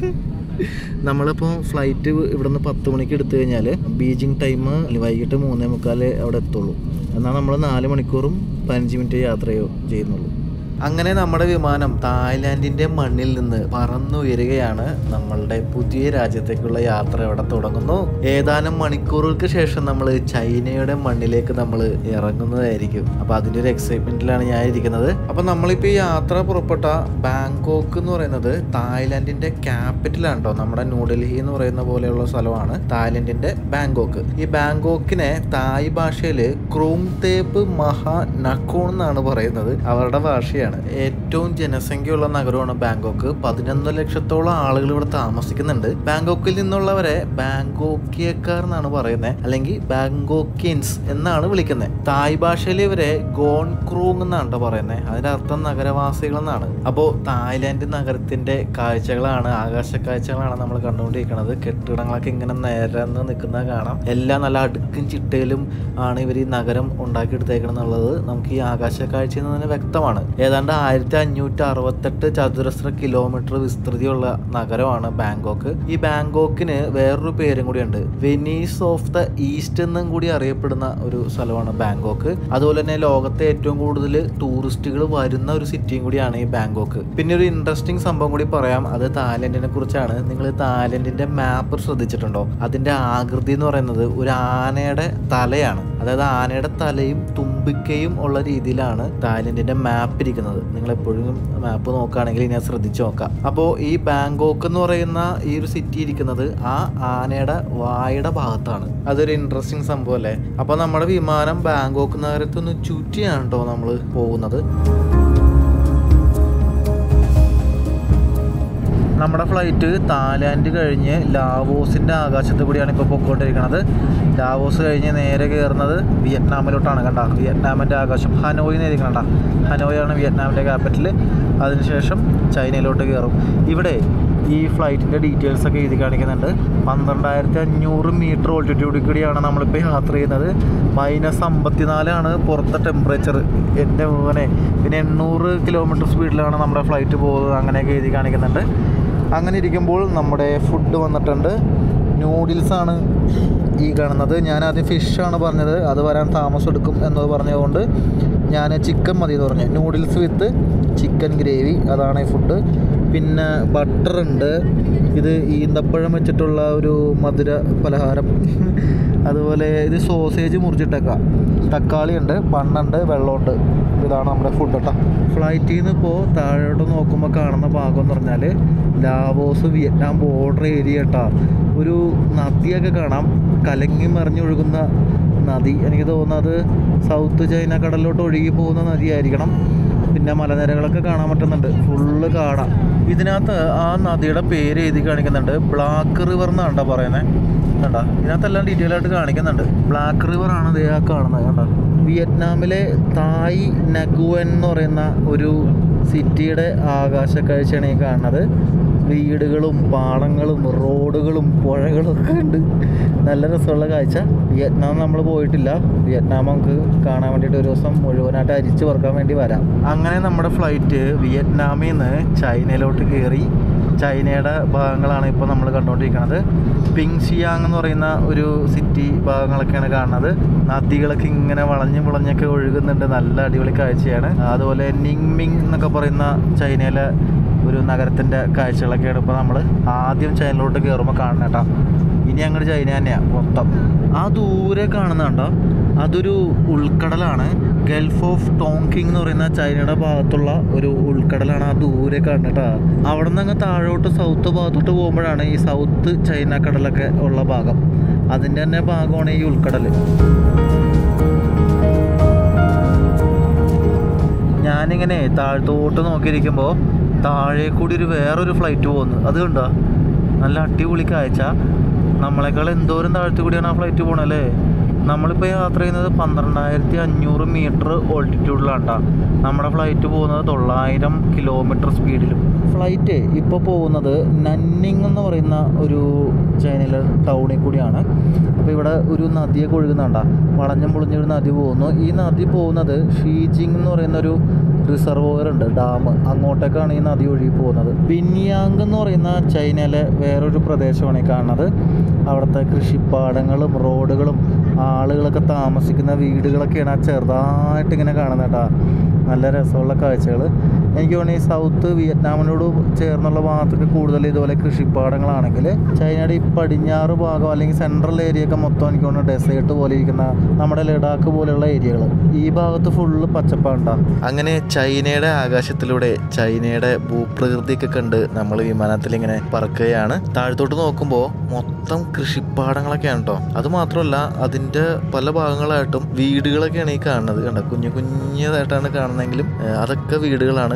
നമ്മളിപ്പോൾ ഫ്ലൈറ്റ് ഇവിടുന്ന് പത്ത് മണിക്ക് എടുത്തു കഴിഞ്ഞാൽ ബീജിങ് ടൈം വൈകിട്ട് മൂന്നേ മുക്കാലേ അവിടെ എത്തുള്ളൂ എന്നാൽ നമ്മൾ നാല് മണിക്കൂറും പതിനഞ്ച് മിനിറ്റ് യാത്രയോ ചെയ്യുന്നുള്ളൂ അങ്ങനെ നമ്മുടെ വിമാനം തായ്ലാൻഡിൻ്റെ മണ്ണിൽ നിന്ന് പറന്നുയരുകയാണ് നമ്മളുടെ പുതിയ രാജ്യത്തേക്കുള്ള യാത്ര ഇവിടെ തുടങ്ങുന്നു ഏതാനും മണിക്കൂറുകൾക്ക് ശേഷം നമ്മൾ ചൈനയുടെ മണ്ണിലേക്ക് നമ്മൾ ഇറങ്ങുന്നതായിരിക്കും അപ്പോൾ അതിൻ്റെ ഒരു എക്സൈറ്റ്മെൻറ്റിലാണ് ഞാൻ ഇരിക്കുന്നത് അപ്പോൾ നമ്മളിപ്പോൾ ഈ യാത്ര പുറപ്പെട്ട ബാങ്കോക്ക് എന്ന് പറയുന്നത് തായ്ലാൻഡിൻ്റെ ക്യാപിറ്റലാണ് കേട്ടോ നമ്മുടെ ന്യൂഡൽഹി എന്ന് പറയുന്ന പോലെയുള്ള സ്ഥലമാണ് തായ്ലൻഡിൻ്റെ ബാങ്കോക്ക് ഈ ബാങ്കോക്കിനെ തായ് ഭാഷയിൽ ക്രൂങ് തേപ്പ് മഹാ നക്കോൺ എന്നാണ് പറയുന്നത് അവരുടെ ഭാഷയാണ് ഏറ്റവും ജനസംഖ്യയുള്ള നഗരമാണ് ബാങ്കോക്ക് പതിനൊന്ന് ലക്ഷത്തോളം ആളുകൾ ഇവിടെ താമസിക്കുന്നുണ്ട് ബാങ്കോക്കിൽ നിന്നുള്ളവരെ ബാങ്കോക്കിയക്കാർ എന്നാണ് പറയുന്നത് അല്ലെങ്കിൽ ബാങ്കോക്കിയൻസ് എന്നാണ് വിളിക്കുന്നത് തായ് ഭാഷയിൽ ഇവരെ ഗോൺ ക്രൂങ് എന്നാണ് കേട്ടോ പറയുന്നത് അതിന്റെ അർത്ഥം നഗരവാസികൾ എന്നാണ് അപ്പോൾ തായ്ലാന്റ് നഗരത്തിന്റെ കാഴ്ചകളാണ് ആകാശ കാഴ്ചകളാണ് നമ്മൾ കണ്ടുകൊണ്ടിരിക്കുന്നത് കെട്ടിടങ്ങളൊക്കെ ഇങ്ങനെ നിരന്ന് നിൽക്കുന്നത് കാണാം എല്ലാം നല്ല അടുക്കും ചിട്ടയിലും ആണ് ഇവർ ഈ നഗരം ഉണ്ടാക്കിയെടുത്തേക്കണം എന്നുള്ളത് നമുക്ക് ഈ ആകാശ കാഴ്ചയിൽ നിന്ന് തന്നെ വ്യക്തമാണ് ഏതാണ്ട് ഏതാണ്ട് ആയിരത്തി അഞ്ഞൂറ്റി അറുപത്തെട്ട് ചതുരശ്ര കിലോമീറ്റർ വിസ്തൃതിയുള്ള നഗരമാണ് ബാങ്കോക്ക് ഈ ബാങ്കോക്കിന് വേറൊരു പേരും കൂടിയുണ്ട് വെനീസ് ഓഫ് ദ ഈസ്റ്റ് എന്നും കൂടി അറിയപ്പെടുന്ന ഒരു സ്ഥലമാണ് ബാങ്കോക്ക് അതുപോലെ തന്നെ ലോകത്തെ ഏറ്റവും കൂടുതൽ ടൂറിസ്റ്റുകൾ വരുന്ന ഒരു സിറ്റിയും കൂടിയാണ് ഈ ബാങ്കോക്ക് പിന്നെ ഒരു ഇൻട്രസ്റ്റിംഗ് സംഭവം കൂടി പറയാം അത് തായ്ലൻഡിനെ കുറിച്ചാണ് നിങ്ങൾ തായ്ലൻഡിന്റെ മാപ്പ് ശ്രദ്ധിച്ചിട്ടുണ്ടോ അതിന്റെ ആകൃതി എന്ന് പറയുന്നത് ഒരു ആനയുടെ തലയാണ് അതായത് ആനയുടെ തലയും തുമ്പിക്കയും ഉള്ള രീതിയിലാണ് തായ്ലൻഡിന്റെ മാപ്പ് ഇരിക്കുന്നത് നിങ്ങൾ എപ്പോഴും മാപ്പ് നോക്കുകയാണെങ്കിൽ ഇനി അത് ശ്രദ്ധിച്ചു നോക്കാം അപ്പോൾ ഈ ബാങ്കോക്ക് എന്ന് പറയുന്ന ഈ ഒരു സിറ്റി ഇരിക്കുന്നത് ആ ആനയുടെ വായുടെ ഭാഗത്താണ് അതൊരു ഇൻട്രസ്റ്റിംഗ് സംഭവം അല്ലേ അപ്പോൾ നമ്മുടെ വിമാനം ബാങ്കോക്ക് നഗരത്തൊന്ന് ചുറ്റിയാണ് കേട്ടോ നമ്മൾ പോകുന്നത് നമ്മുടെ ഫ്ലൈറ്റ് തായ്ലാൻഡ് കഴിഞ്ഞ് ലാവോസിൻ്റെ ആകാശത്ത് കൂടിയാണ് ഇപ്പോൾ പൊക്കോണ്ടിരിക്കുന്നത് ലാവോസ് കഴിഞ്ഞ് നേരെ കയറുന്നത് വിയറ്റ്നാമിലോട്ടാണ് കണ്ട വിയറ്റ്നാമിൻ്റെ ആകാശം ഹനോയ് എന്ന് കണ്ട ഹനോയാണ് വിയറ്റ്നാമിൻ്റെ ക്യാപിറ്റൽ അതിനുശേഷം ചൈനയിലോട്ട് കയറും ഇവിടെ ഈ ഫ്ലൈറ്റിൻ്റെ ഡീറ്റെയിൽസ് ഒക്കെ എഴുതി കാണിക്കുന്നുണ്ട് പന്ത്രണ്ടായിരത്തി അഞ്ഞൂറ് മീറ്റർ ഓൾട്ടിറ്റ്യൂഡിൽ കൂടിയാണ് നമ്മളിപ്പോൾ യാത്ര ചെയ്യുന്നത് മൈനസ് അമ്പത്തിനാലാണ് പുറത്തെ ടെമ്പറേച്ചർ എൻ്റെ മോനെ പിന്നെ എണ്ണൂറ് കിലോമീറ്റർ സ്പീഡിലാണ് നമ്മുടെ ഫ്ലൈറ്റ് പോകുന്നത് അങ്ങനെയൊക്കെ എഴുതി കാണിക്കുന്നുണ്ട് അങ്ങനെ ഇരിക്കുമ്പോൾ നമ്മുടെ ഫുഡ് വന്നിട്ടുണ്ട് നൂഡിൽസാണ് ഈ കാണുന്നത് ഞാൻ ആദ്യം ഫിഷാണ് പറഞ്ഞത് അത് വരാൻ താമസം എടുക്കും എന്നത് പറഞ്ഞതുകൊണ്ട് ഞാൻ ചിക്കൻ മതി എന്ന് പറഞ്ഞു നൂഡിൽസ് വിത്ത് ചിക്കൻ ഗ്രേവി അതാണ് ഈ ഫുഡ് പിന്നെ ബട്ടർ ഉണ്ട് ഇത് ഈന്തപ്പഴം വെച്ചിട്ടുള്ള ഒരു മധുര പലഹാരം അതുപോലെ ഇത് സോസേജ് മുറിച്ചിട്ടേക്കാം തക്കാളി ഉണ്ട് ബണ്ണുണ്ട് വെള്ളമുണ്ട് ഇതാണ് നമ്മുടെ ഫുഡ് കേട്ടോ ഫ്ലൈറ്റിൽ നിന്ന് ഇപ്പോൾ താഴോട്ട് നോക്കുമ്പോൾ കാണുന്ന ഭാഗം എന്ന് പറഞ്ഞാൽ ലാവോസ് വിയറ്റ്നാം ബോർഡർ ഏരിയ കേട്ടോ ഒരു നദിയൊക്കെ കാണാം കലങ്ങി മറിഞ്ഞൊഴുകുന്ന നദി എനിക്ക് തോന്നുന്നത് സൗത്ത് ചൈന കടലിലോട്ട് ഒഴുകി പോകുന്ന നദിയായിരിക്കണം പിന്നെ മലനിരകളൊക്കെ കാണാൻ പറ്റുന്നുണ്ട് ഫുള്ള് കാണാം ഇതിനകത്ത് ആ നദിയുടെ പേര് എഴുതി കാണിക്കുന്നുണ്ട് ബ്ലാക്ക് റിവർ എന്നാണ് കേട്ടോ പറയുന്നത് കണ്ട ഇതിനകത്തെല്ലാം ഡീറ്റെയിൽ ആയിട്ട് കാണിക്കുന്നുണ്ട് ബ്ലാക്ക് റിവർ ആണ് ദേ ആ കാണുന്നത് കണ്ട വിയറ്റ്നാമിലെ തായ് നഗുവൻ എന്ന് പറയുന്ന ഒരു സിറ്റിയുടെ ആകാശ കാഴ്ചയാണ് ഈ കാണുന്നത് വീടുകളും പാടങ്ങളും റോഡുകളും പുഴകളും ഒക്കെ ഉണ്ട് നല്ല രസമുള്ള കാഴ്ച വിയറ്റ്നാം നമ്മൾ പോയിട്ടില്ല വിയറ്റ്നാം നമുക്ക് കാണാൻ വേണ്ടിയിട്ട് ഒരു ദിവസം മുഴുവനായിട്ട് അരിച്ചു പറക്കാൻ വേണ്ടി വരാം അങ്ങനെ നമ്മുടെ ഫ്ലൈറ്റ് വിയറ്റ്നാമിൽ നിന്ന് ചൈനയിലോട്ട് കയറി ചൈനയുടെ ഭാഗങ്ങളാണ് ഇപ്പോൾ നമ്മൾ കണ്ടുകൊണ്ടിരിക്കുന്നത് പിങ് ഷിയാങ് എന്ന് പറയുന്ന ഒരു സിറ്റി ഭാഗങ്ങളൊക്കെയാണ് കാണുന്നത് നദികളൊക്കെ ഇങ്ങനെ വളഞ്ഞു മുളഞ്ഞൊക്കെ ഒഴുകുന്നുണ്ട് നല്ല അടിപൊളി കാഴ്ചയാണ് അതുപോലെ നിങ്മിങ് എന്നൊക്കെ പറയുന്ന ചൈനയിലെ ഒരു നഗരത്തിൻ്റെ കാഴ്ചകളൊക്കെയാണ് ഇപ്പോൾ നമ്മൾ ആദ്യം ചൈനയിലോട്ട് കയറുമ്പോൾ കാണുന്നത് കേട്ടോ ഇനി അങ്ങോട്ട് ചൈന തന്നെയാണ് മൊത്തം ആ ദൂരെ കാണുന്ന കണ്ടോ അതൊരു ഉൾക്കടലാണ് ഗൾഫ് ഓഫ് ടോങ്കിങ് എന്ന് പറയുന്ന ചൈനയുടെ ഭാഗത്തുള്ള ഒരു ഉൾക്കടലാണ് ആ ദൂരെ കാണുന്നത് കേട്ടോ അവിടെ നിന്ന് അങ്ങ് താഴോട്ട് സൗത്ത് ഭാഗത്തോട്ട് പോകുമ്പോഴാണ് ഈ സൗത്ത് ചൈന കടലൊക്കെ ഉള്ള ഭാഗം അതിൻ്റെ തന്നെ ഭാഗമാണ് ഈ ഉൾക്കടൽ ഞാനിങ്ങനെ താഴത്തോട്ട് നോക്കിയിരിക്കുമ്പോൾ താഴെ കൂടി ഒരു വേറൊരു ഫ്ലൈറ്റ് പോകുന്നു അത് കണ്ടോ നല്ല അടിപൊളി കാഴ്ച നമ്മളെക്കാൾ എന്തോരം താഴത്തു കൂടിയാണ് ആ ഫ്ലൈറ്റ് പോണല്ലേ നമ്മളിപ്പോൾ യാത്ര ചെയ്യുന്നത് പന്ത്രണ്ടായിരത്തി അഞ്ഞൂറ് മീറ്റർ ഓൾട്ടിറ്റ്യൂഡിലാണ് കേട്ടോ നമ്മുടെ ഫ്ലൈറ്റ് പോകുന്നത് തൊള്ളായിരം കിലോമീറ്റർ സ്പീഡിലും ഫ്ലൈറ്റ് ഇപ്പോൾ പോകുന്നത് നന്നിങ് എന്ന് പറയുന്ന ഒരു ചൈനയിലെ ടൗണിൽ കൂടിയാണ് അപ്പോൾ ഇവിടെ ഒരു നദിയൊക്കെ ഒഴുകുന്നുണ്ട വളഞ്ഞും പൊളിഞ്ഞൊരു നദി പോകുന്നു ഈ നദി പോകുന്നത് ഷീജിങ് എന്ന് പറയുന്ന ഒരു റിസർവോയർ ഉണ്ട് ഡാം അങ്ങോട്ടേക്കാണ് ഈ നദി ഒഴുകി പോകുന്നത് ബിന്യാങ് എന്ന് പറയുന്ന ചൈനയിലെ വേറൊരു പ്രദേശമാണ് ഈ കാണുന്നത് അവിടുത്തെ കൃഷിപ്പാടങ്ങളും റോഡുകളും ആളുകളൊക്കെ താമസിക്കുന്ന വീടുകളൊക്കെയാണ് ആ ചെറുതായിട്ട് ഇങ്ങനെ കാണുന്നത് കേട്ടോ നല്ല രസമുള്ള കാഴ്ചകൾ എനിക്ക് തോന്നുന്നു ഈ സൗത്ത് വിയറ്റ്നാമിനോട് ചേർന്നുള്ള ഭാഗത്തൊക്കെ കൂടുതൽ ഇതുപോലെ കൃഷിപ്പാടങ്ങളാണെങ്കിൽ ചൈനയുടെ ഈ പടിഞ്ഞാറ് ഭാഗം അല്ലെങ്കിൽ സെൻട്രൽ ഏരിയ ഒക്കെ മൊത്തം എനിക്ക് തോന്നുന്നു ഡെസേർട്ട് പോലെ ഇരിക്കുന്ന നമ്മുടെ ലഡാക്ക് പോലെയുള്ള ഏരിയകൾ ഈ ഭാഗത്ത് ഫുള്ള് പച്ചപ്പാണ്ടാ അങ്ങനെ ചൈനയുടെ ആകാശത്തിലൂടെ ചൈനയുടെ ഭൂപ്രകൃതിയൊക്കെ കണ്ട് നമ്മൾ വിമാനത്തിൽ ഇങ്ങനെ പറക്കുകയാണ് താഴത്തോട്ട് നോക്കുമ്പോൾ മൊത്തം കൃഷിപ്പാടങ്ങളൊക്കെയാണ് കേട്ടോ അത് മാത്രമല്ല അതിൻ്റെ പല ഭാഗങ്ങളായിട്ടും വീടുകളൊക്കെയാണ് ഈ കാണുന്നത് കണ്ട കുഞ്ഞു കുഞ്ഞതായിട്ടാണ് കാണുന്നതെങ്കിലും ഏഹ്, അതൊക്കെ വീടുകളാണ് ചുറ്റും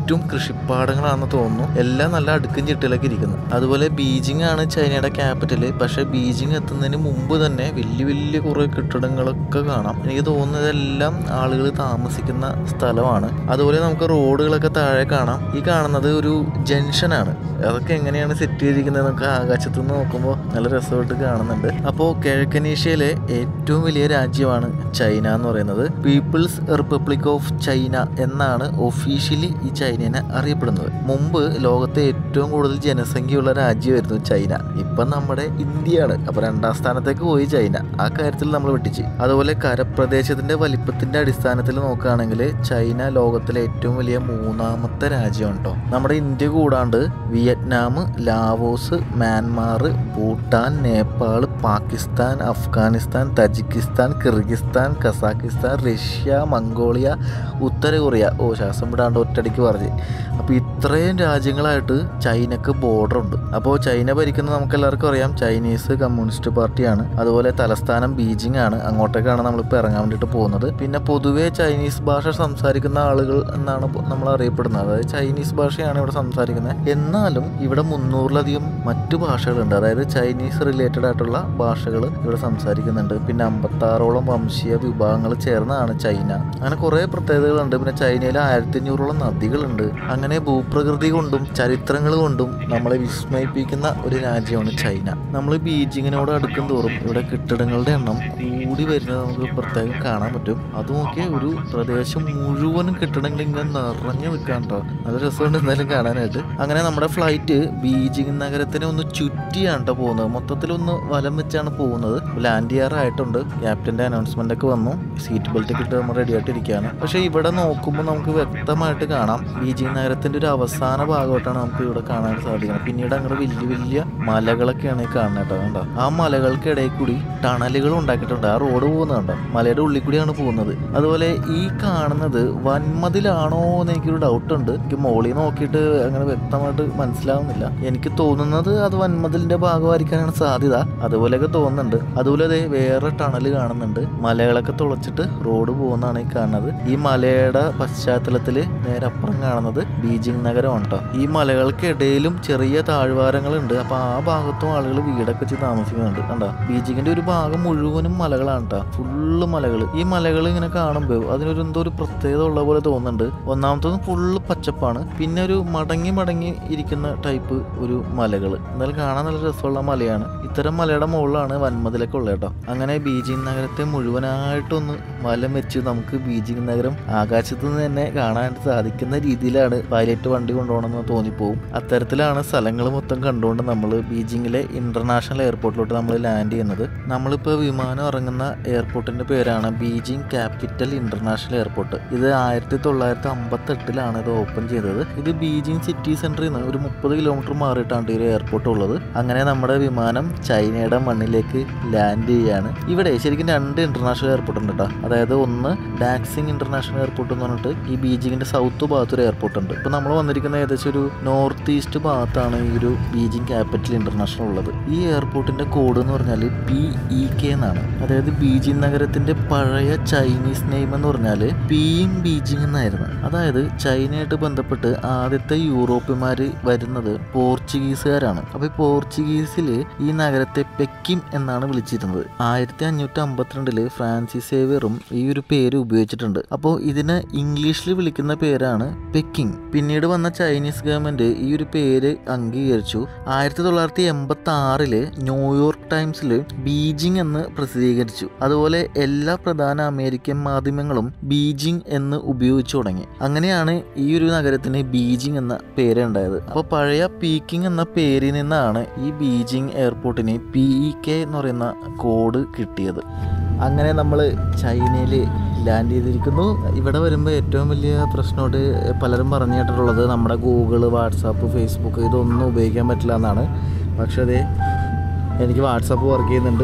ചുറ്റും കൃഷിപ്പാടങ്ങളാണെന്ന് തോന്നുന്നു എല്ലാം നല്ല അടുക്കും ചിട്ടിലൊക്കെ ഇരിക്കുന്നു അതുപോലെ ബീജിംഗ് ആണ് ചൈനയുടെ ക്യാപിറ്റൽ പക്ഷേ ബീജിംഗ് എത്തുന്നതിന് മുമ്പ് തന്നെ വലിയ വലിയ കുറേ കെട്ടിടങ്ങളൊക്കെ കാണാം എനിക്ക് തോന്നുന്നതെല്ലാം ആളുകൾ താമസിക്കുന്ന സ്ഥലമാണ് അതുപോലെ നമുക്ക് റോഡുകളൊക്കെ താഴെ കാണാം ഈ കാണുന്നത് ഒരു ജംഗ്ഷനാണ് അതൊക്കെ എങ്ങനെയാണ് സെറ്റ് ചെയ്തിരിക്കുന്നത് നമുക്ക് ആകാശത്ത് നിന്ന് നോക്കുമ്പോൾ നല്ല രസമായിട്ട് കാണുന്നുണ്ട് അപ്പോൾ കിഴക്കനേഷ്യയിലെ ഏറ്റവും വലിയ രാജ്യമാണ് ചൈന എന്ന് പറയുന്നത് പീപ്പിൾസ് റിപ്പബ്ലിക് ഓഫ് ചൈന എന്നാണ് ഒഫീഷ്യലി ഈ ചൈനനെ അറിയപ്പെടുന്നത് മുമ്പ് ലോകത്തെ ഏറ്റവും കൂടുതൽ ജനസംഖ്യയുള്ള രാജ്യമായിരുന്നു ചൈന ഇപ്പം നമ്മുടെ ഇന്ത്യയാണ് അപ്പോൾ രണ്ടാം സ്ഥാനത്തേക്ക് പോയി ചൈന ആ കാര്യത്തിൽ നമ്മൾ വെട്ടിച്ച് അതുപോലെ കരപ്രദേശത്തിന്റെ വലിപ്പത്തിന്റെ അടിസ്ഥാനത്തിൽ നോക്കുകയാണെങ്കിൽ ചൈന ലോകത്തിലെ ഏറ്റവും വലിയ മൂന്നാമത്തെ രാജ്യമാണ് കേട്ടോ നമ്മുടെ ഇന്ത്യ കൂടാണ്ട് Vietnam Laos Myanmar Bhutan Nepal Pakistan Afghanistan Tajikistan Kyrgyzstan Kazakhstan Russia Mongolia ഉത്തര കൊറിയ ഓ ശ്വാസം വിടാണ്ട് ഒറ്റടിക്ക് പറഞ്ഞ് അപ്പോൾ ഇത്രയും രാജ്യങ്ങളായിട്ട് ചൈനക്ക് ബോർഡർ ഉണ്ട് അപ്പോൾ ചൈന ഭരിക്കുന്നത് നമുക്ക് എല്ലാവർക്കും അറിയാം ചൈനീസ് കമ്മ്യൂണിസ്റ്റ് പാർട്ടിയാണ് അതുപോലെ തലസ്ഥാനം ബീജിംഗ് ആണ് അങ്ങോട്ടേക്കാണ് നമ്മളിപ്പോൾ ഇറങ്ങാൻ വേണ്ടിയിട്ട് പോകുന്നത് പിന്നെ പൊതുവേ ചൈനീസ് ഭാഷ സംസാരിക്കുന്ന ആളുകൾ എന്നാണ് പൊ- നമ്മൾ അറിയപ്പെടുന്നത് അതായത് ചൈനീസ് ഭാഷയാണ് ഇവിടെ സംസാരിക്കുന്നത് എന്നാലും ഇവിടെ മുന്നൂറിലധികം മറ്റു ഭാഷകളുണ്ട് അതായത് ചൈനീസ് റിലേറ്റഡ് ആയിട്ടുള്ള ഭാഷകൾ ഇവിടെ സംസാരിക്കുന്നുണ്ട് പിന്നെ അമ്പത്താറോളം വംശീയ വിഭാഗങ്ങൾ ചേർന്നതാണ് ചൈന അങ്ങനെ കുറേ പ്രത്യേകതകളുണ്ട് പിന്നെ ചൈനയിൽ ആയിരത്തി അഞ്ഞൂറോളം നദികളുണ്ട് അങ്ങനെ ഭൂപ്രകൃതി കൊണ്ടും ചരിത്രങ്ങൾ കൊണ്ടും നമ്മളെ വിസ്മയിപ്പിക്കുന്ന ഒരു രാജ്യമാണ് ചൈന നമ്മൾ ബീജിങ്ങിനോട് അടുക്കും തോറും ഇവിടെ കെട്ടിടങ്ങളുടെ എണ്ണം കൂടി വരുന്നത് നമുക്ക് പ്രത്യേകം കാണാൻ പറ്റും അത് നോക്കിയ ഒരു പ്രദേശം മുഴുവനും കെട്ടിടങ്ങൾ ഇങ്ങനെ നിറഞ്ഞു നിൽക്കാണ്ടോ നല്ല രസമുണ്ട് എന്തായാലും കാണാനായിട്ട് അങ്ങനെ നമ്മുടെ ഫ്ലൈറ്റ് ബീജിംഗ് നഗരത്തിനെ ഒന്ന് ചുറ്റിയാണ് കേട്ടോ പോകുന്നത് മൊത്തത്തിലൊന്ന് വലം വെച്ചാണ് പോകുന്നത് ലാൻഡ് ചെയ്യാറായിട്ടുണ്ട് ക്യാപ്റ്റന്റെ അനൗൺസ്മെന്റ് ഒക്കെ വന്നു സീറ്റ് ബെൽറ്റ് ഒക്കെ ഇട്ട് നമ്മൾ റെഡി ആയിട്ടിരിക്കുകയാണ് പക്ഷേ ഇവിടെ നോക്കുമ്പോൾ നമുക്ക് വ്യക്തമായിട്ട് കാണാം ബീജിംഗ് നഗരത്തിന്റെ ഒരു അവസാന ഭാഗമായിട്ടാണ് നമുക്ക് ഇവിടെ കാണാൻ സാധിക്കുന്നത് പിന്നീട് അങ്ങോട്ട് വലിയ വലിയ മലകളൊക്കെയാണ് ഈ കാണുന്നത് കേട്ടോ കണ്ടോ ആ മലകൾക്കിടയിൽ കൂടി ടണലുകൾ ഉണ്ടാക്കിയിട്ടുണ്ട് ആ റോഡ് പോകുന്നുണ്ടോ മലയുടെ ഉള്ളിൽ കൂടിയാണ് പോകുന്നത് അതുപോലെ ഈ കാണുന്നത് വൻമതിലാണോ എന്ന് എനിക്കൊരു ഡൗട്ട് ഉണ്ട് എനിക്ക് മോളിൽ നോക്കിയിട്ട് അങ്ങനെ വ്യക്തമായിട്ട് മനസ്സിലാവുന്നില്ല എനിക്ക് തോന്നുന്നത് അത് വൻമതിലിന്റെ ഭാഗമായിരിക്കാനാണ് സാധ്യത അതുപോലെയൊക്കെ തോന്നുന്നുണ്ട് അതുപോലെ അതെ വേറെ ടണൽ കാണുന്നുണ്ട് മലകളൊക്കെ തുളച്ചിട്ട് റോഡ് പോകുന്നതാണ് ഈ കാണുന്നത് ഈ മലയുടെ പശ്ചാത്തലത്തിൽ നേരെ അപ്പുറം കാണുന്നത് ബീജിംഗ് നഗരമാണ് കേട്ടോ ഈ മലകൾക്കിടയിലും ചെറിയ താഴ്വാരങ്ങളുണ്ട് അപ്പൊ ആ ഭാഗത്തും ആളുകൾ വീടൊക്കെ വെച്ച് താമസിക്കുന്നുണ്ട് കണ്ടോ ബീജിങ്ങിന്റെ ഒരു ഭാഗം മുഴുവനും മലകളാണ് കേട്ടോ ഫുള്ള് മലകൾ ഈ മലകൾ ഇങ്ങനെ കാണുമ്പോൾ അതിനൊരു എന്തോ ഒരു പ്രത്യേകത ഉള്ള പോലെ തോന്നുന്നുണ്ട് ഒന്നാമത്തത് ഫുള്ള് പച്ചപ്പാണ് പിന്നെ ഒരു മടങ്ങി മടങ്ങി ഇരിക്കുന്ന ടൈപ്പ് ഒരു മലകൾ എന്നാലും കാണാൻ നല്ല രസമുള്ള മലയാണ് ഇത്തരം മലയുടെ മുകളിലാണ് വൻമതിലൊക്കെ ഉള്ളത് കേട്ടോ അങ്ങനെ ബീജിംഗ് നഗരത്തെ മുഴുവനായിട്ടൊന്ന് വലം വെച്ച് നമുക്ക് ബീജിംഗ് നഗരം ആകാശത്ത് നിന്ന് തന്നെ കാണാൻ സാധിക്കുന്ന രീതിയിലാണ് പൈലറ്റ് വണ്ടി കൊണ്ടുപോകണമെന്ന് തോന്നിപ്പോവും അത്തരത്തിലാണ് സ്ഥലങ്ങൾ മൊത്തം കണ്ടുകൊണ്ട് നമ്മൾ ബീജിംഗിലെ ഇന്റർനാഷണൽ എയർപോർട്ടിലോട്ട് നമ്മൾ ലാൻഡ് ചെയ്യുന്നത് നമ്മളിപ്പോൾ വിമാനം ഇറങ്ങുന്ന എയർപോർട്ടിന്റെ പേരാണ് ബീജിംഗ് ക്യാപിറ്റൽ ഇന്റർനാഷണൽ എയർപോർട്ട് ഇത് ആയിരത്തി തൊള്ളായിരത്തി അമ്പത്തി എട്ടിലാണ് ഇത് ഓപ്പൺ ചെയ്തത് ഇത് ബീജിംഗ് സിറ്റി സെന്ററിൽ നിന്ന് ഒരു മുപ്പത് കിലോമീറ്റർ മാറിയിട്ടാണ് ഈ ഒരു എയർപോർട്ട് ഉള്ളത് അങ്ങനെ നമ്മുടെ വിമാനം ചൈനയുടെ മണ്ണിലേക്ക് ലാൻഡ് ചെയ്യാണ് ഇവിടെ ശരിക്കും രണ്ട് ഇന്റർനാഷണൽ എയർപോർട്ട് ഉണ്ട് കേട്ടോ അതായത് ഒന്ന് ഡാക്സിംഗ് ഇന്റർനാഷണൽ എയർപോർട്ട് എന്ന് പറഞ്ഞിട്ട് ഈ ബീജിംഗിന്റെ സൗത്ത് ഭാഗത്ത് ഒരു എയർപോർട്ട് ഉണ്ട് ഇപ്പൊ നമ്മൾ വന്നിരിക്കുന്ന ഏകദേശം ഒരു നോർത്ത് ഈസ്റ്റ് ഭാഗത്താണ് ഈ ഒരു ബീജിംഗ് ക്യാപിറ്റൽ ഇന്റർനാഷണൽ ഉള്ളത് ഈ എയർപോർട്ടിന്റെ കോഡ് എന്ന് പറഞ്ഞാൽ പി ഇ കെ എന്നാണ് അതായത് ബീജിംഗ് നഗരത്തിന്റെ പഴയ ചൈനീസ് നെയിം എന്ന് പറഞ്ഞാൽ പീയിങ് ബീജിംഗ് എന്നായിരുന്നു അതായത് ചൈനയായിട്ട് ബന്ധപ്പെട്ട് ആദ്യത്തെ യൂറോപ്യന്മാർ വരുന്നത് പോർച്ചുഗീസുകാരാണ് അപ്പൊ ഈ പോർച്ചുഗീസിൽ ഈ നഗരത്തെ പെക്കിം എന്നാണ് വിളിച്ചിരുന്നത് ആയിരത്തി അഞ്ഞൂറ്റി അമ്പത്തിരണ്ടില് ഫ്രാൻസിസ് സേവിയറും ഈ ഒരു പേര് ഉപയോഗിച്ചിട്ടുണ്ട് അപ്പോൾ ഇതിനെ ഇംഗ്ലീഷിൽ വിളിക്കുന്ന പേരാണ് പെക്കിംഗ് പിന്നീട് വന്ന ചൈനീസ് ഗവൺമെന്റ് ഈ ഒരു പേര് അംഗീകരിച്ചു ആയിരത്തി തൊള്ളായിരത്തി എൺപത്തി ആറില് ന്യൂയോർക്ക് ടൈംസിൽ ബീജിംഗ് എന്ന് പ്രസിദ്ധീകരിച്ചു അതുപോലെ എല്ലാ പ്രധാന അമേരിക്കൻ മാധ്യമങ്ങളും ബീജിംഗ് എന്ന് ഉപയോഗിച്ചു തുടങ്ങി അങ്ങനെയാണ് ഈ ഒരു നഗരത്തിന് ബീജിംഗ് എന്ന പേര് ഉണ്ടായത് അപ്പോൾ പഴയ പീക്കിംഗ് എന്ന പേരിൽ നിന്നാണ് ഈ ബീജിംഗ് എയർപോർട്ടിന് പി ഇ കെ എന്ന് പറയുന്ന കോഡ് കിട്ടിയത് അങ്ങനെ നമ്മൾ ചൈനയിൽ ലാൻഡ് ചെയ്തിരിക്കുന്നു ഇവിടെ വരുമ്പോൾ ഏറ്റവും വലിയ പ്രശ്നമായിട്ട് പലരും പറഞ്ഞു കേട്ടിട്ടുള്ളത് നമ്മുടെ ഗൂഗിൾ വാട്സാപ്പ് ഫേസ്ബുക്ക് ഇതൊന്നും ഉപയോഗിക്കാൻ പറ്റില്ല എന്നാണ് പക്ഷേ അതേ എനിക്ക് വാട്സാപ്പ് വർക്ക് ചെയ്യുന്നുണ്ട്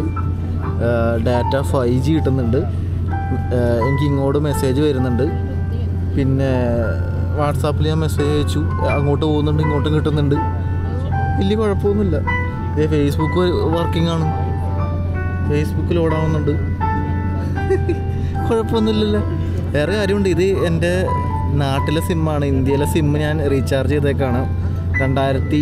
ഡാറ്റ ഫൈവ് ജി കിട്ടുന്നുണ്ട് ഏഹ് എനിക്ക് ഇങ്ങോട്ട് മെസ്സേജ് വരുന്നുണ്ട് പിന്നെ വാട്സാപ്പിൽ ഞാൻ മെസ്സേജ് അയച്ചു അങ്ങോട്ട് പോകുന്നുണ്ട് ഇങ്ങോട്ടും കിട്ടുന്നുണ്ട് വലിയ കുഴപ്പമൊന്നുമില്ല ഇതേ ഫേസ്ബുക്ക് വർക്കിംഗ് ആണ് ഫേസ്ബുക്ക് ലോഡാവുന്നുണ്ട് കുഴപ്പമൊന്നുമില്ലല്ലോ വേറെ കാര്യമുണ്ട് ഇത് എൻ്റെ നാട്ടിലെ സിമ്മാണ് ഇന്ത്യയിലെ സിം ഞാൻ റീചാർജ് ചെയ്തേക്കാണ് രണ്ടായിരത്തി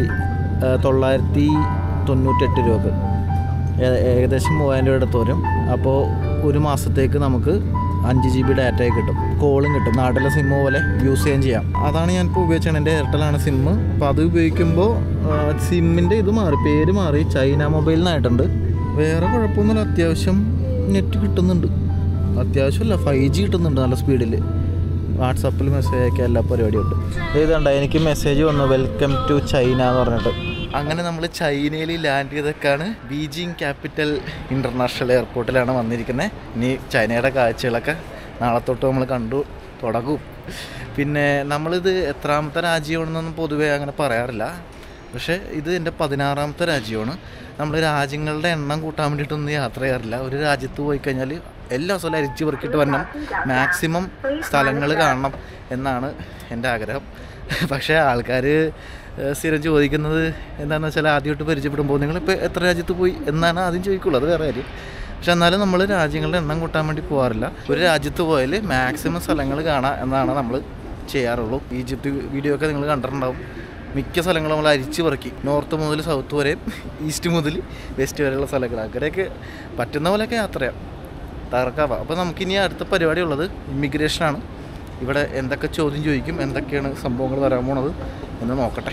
ആ, തൊള്ളായിരത്തി തൊണ്ണൂറ്റെട്ട് രൂപക്ക് ഏ- ഏകദേശം മൂവായിരം രൂപ അടുത്ത് വരും അപ്പോൾ ഒരു മാസത്തേക്ക് നമുക്ക് അഞ്ച് ജി ബി ഡാറ്റയൊക്കെ കിട്ടും കോളും കിട്ടും നാട്ടിലെ സിമ്മ് പോലെ യൂസ് ചെയ്യാൻ ചെയ്യാം അതാണ് ഞാനിപ്പോൾ ഉപയോഗിച്ചത് എൻ്റെ എയർടെലാണ് സിമ്മ് അപ്പോൾ അത് ഉപയോഗിക്കുമ്പോൾ സിമ്മിൻ്റെ ഇത് മാറി പേര് മാറി ചൈന മൊബൈൽ എന്നായിട്ടുണ്ട് വേറെ കുഴപ്പമൊന്നുമില്ല അത്യാവശ്യം നെറ്റ് കിട്ടുന്നുണ്ട് അത്യാവശ്യമല്ല ഫൈവ് ജി കിട്ടുന്നുണ്ട് നല്ല സ്പീഡിൽ വാട്സപ്പിൽ മെസ്സേജ് അയക്കുക എല്ലാ പരിപാടിയും ഉണ്ട് ഇതുണ്ട് എനിക്ക് മെസ്സേജ് വന്നു വെൽക്കം ടു ചൈന എന്ന് പറഞ്ഞിട്ട് അങ്ങനെ നമ്മൾ ചൈനയിൽ ലാൻഡ് ചെയ്തൊക്കെയാണ് ബീജിങ് ക്യാപിറ്റൽ ഇൻ്റർനാഷണൽ എയർപോർട്ടിലാണ് വന്നിരിക്കുന്നത് ഇനി ചൈനയുടെ കാഴ്ചകളൊക്കെ നാളെ തൊട്ട് നമ്മൾ കണ്ടു തുടങ്ങും പിന്നെ നമ്മളിത് എത്രാമത്തെ രാജ്യമാണെന്നൊന്നും പൊതുവേ അങ്ങനെ പറയാറില്ല പക്ഷേ ഇത് എൻ്റെ പതിനാറാമത്തെ രാജ്യമാണ് നമ്മൾ രാജ്യങ്ങളുടെ എണ്ണം കൂട്ടാൻ വേണ്ടിയിട്ടൊന്നും യാത്ര ചെയ്യാറില്ല ഒരു രാജ്യത്ത് പോയി കഴിഞ്ഞാൽ എല്ലാ സ്ഥലവും അരിച്ചു പെറുക്കിയിട്ട് വരണം മാക്സിമം സ്ഥലങ്ങൾ കാണണം എന്നാണ് എൻ്റെ ആഗ്രഹം പക്ഷേ ആൾക്കാർ സ്ഥിരം ചോദിക്കുന്നത് എന്താണെന്ന് വെച്ചാൽ ആദ്യമായിട്ട് പരിചയപ്പെടുമ്പോൾ നിങ്ങളിപ്പോൾ എത്ര രാജ്യത്ത് പോയി എന്നാണ് ആദ്യം ചോദിക്കുള്ളൂ അത് വേറെ കാര്യം പക്ഷെ എന്നാലും നമ്മൾ രാജ്യങ്ങളുടെ എണ്ണം കൂട്ടാൻ വേണ്ടി പോകാറില്ല ഒരു രാജ്യത്ത് പോയാൽ മാക്സിമം സ്ഥലങ്ങൾ കാണാം എന്നാണ് നമ്മൾ ചെയ്യാറുള്ളൂ ഈജിപ്ത് വീഡിയോ ഒക്കെ നിങ്ങൾ കണ്ടിട്ടുണ്ടാവും മിക്ക സ്ഥലങ്ങളും നമ്മൾ അരിച്ചു പറക്കി നോർത്ത് മുതൽ സൗത്ത് വരെയും ഈസ്റ്റ് മുതൽ വെസ്റ്റ് വരെയുള്ള സ്ഥലങ്ങൾ അങ്ങനെയൊക്കെ പറ്റുന്ന പോലെയൊക്കെ യാത്ര ചെയ്യാം തകർക്കാവാം അപ്പോൾ നമുക്കിനി അടുത്ത പരിപാടി ഉള്ളത് ഇമിഗ്രേഷനാണ് ഇവിടെ എന്തൊക്കെ ചോദ്യം ചോദിക്കും എന്തൊക്കെയാണ് സംഭവങ്ങൾ വരാൻ പോണത് എന്ന് നോക്കട്ടെ